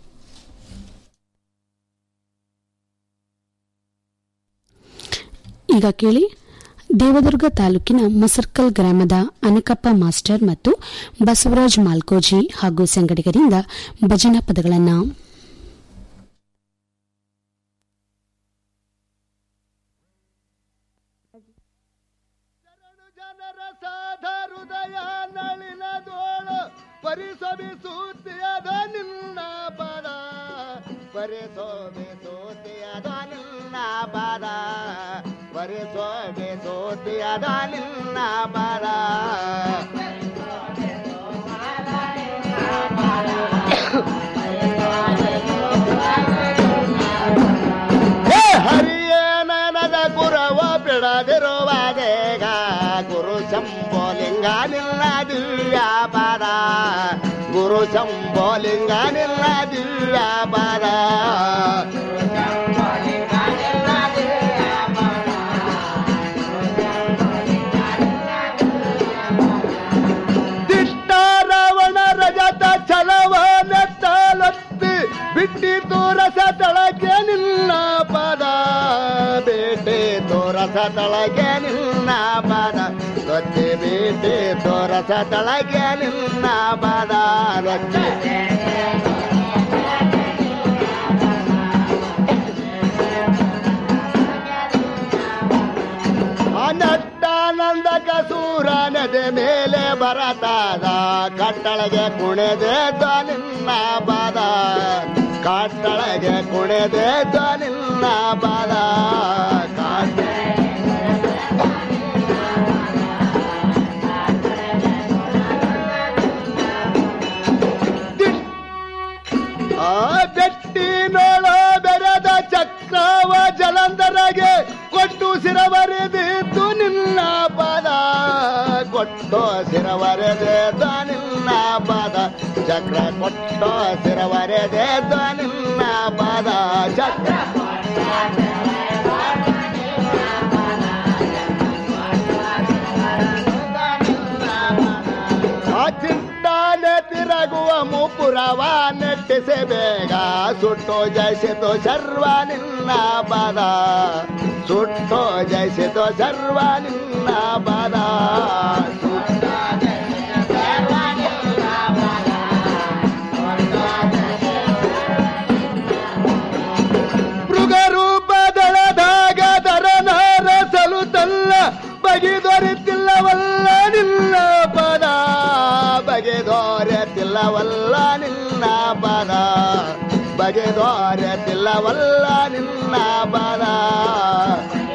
ಈಗ ಕೇಳಿ ದೇವದುರ್ಗ ತಾಲೂಕಿನ ಮಸರ್ಕಲ್ ಗ್ರಾಮದ ಅನಕಪ್ಪ ಮಾಸ್ಟರ್ ಮತ್ತು ಬಸವರಾಜ್ ಮಾಲ್ಕೋಜಿ ಹಾಗೂ ಸಂಗಡಿಗರಿಂದ ಭಜನಾ ಪದಗಳನ್ನು ಹೃದಯ ನಳಿನದೋಳು ಪರಿಸಬಿಸೂತಿಯದ ನಿನ್ನ ಪದ ಪರಿಸೋಬಿಸೂತಿಯದ ನಿನ್ನ ಪದ ಪರಿಸೋಬಿಸೂತಿಯದ ನಿನ್ನ ಪದ ಹೇ ಹರಿಯೇ ನನಗ ಗುರವ ಬಿಡದಿರುವ ದೇಗ ಗುರು ಶಂಭೋಲಿಂಗ ನಿಲ್ಲ ದಿವ್ಯ ಪದ ಗುರು ಶಂಭೋಲಿಂಗ ನಿಲ್ಲ ದಿವ್ಯ ಪದ ದಿಷ್ಟ ರಾವಣ ರಜತ ಛಲವ ನೆತ್ತಲೊತ್ತಿ ಬಿಟ್ಟಿ ತೋರಸ ತಳಗೆ ನಿನ್ನ ಪದ ಬೇಟೆ ತೋರಸ ತಳಗೆ ನಿನ್ನ ಪದ ರೊಚ್ಚೆ ಬೇಟೆ ತೋರಸ ತಳಗೆ ನಿನ್ನ ಪದ ರೊಚ್ಚೆ ಅನಟ್ಟಾನಂದಕ ಸೂರ ನದಿ ಮೇಲೆ ಬರತಾದ ಕಟ್ಟಳಗೆ ಕುಣೆದೆ ನಿನ್ನ ಪದ ಕಟ್ಟಳಗೆ ಕುಣೆದೆ ನಿನ್ನ ಪದ ಆ ಬೆಟ್ಟಿನೋಳ ಬೆರೆದ ಚಕ್ರವ ಜಲಂಧರಗೆ ಕೊಟ್ಟು ಸಿರವರೆದಿದ್ದು ನಿನ್ನ ಪದ ಕೊಟ್ಟು ಸಿರವರೆದಿದ್ದ ನಿನ್ನ ಪದ ಚಕ್ರ ಕೊಟ್ಟು ಸಿರವರೆದಿದ್ದ ನಿನ್ನ ಪದ ಚಕ್ರ ಆ ಚಿಂತಾನೆ ತಿರಗುವ ಮುಪುರವ ನೆಟ್ಟಿಸೆ ಬೇಗ ಸುಟ್ಟು ಜಯಿಸಿತು ಸರ್ವ ನಿನ್ನ ಪದ ಸುಟ್ಟು ಜಯಿಸಿತು ಸರ್ವ ನಿನ್ನ ಪದ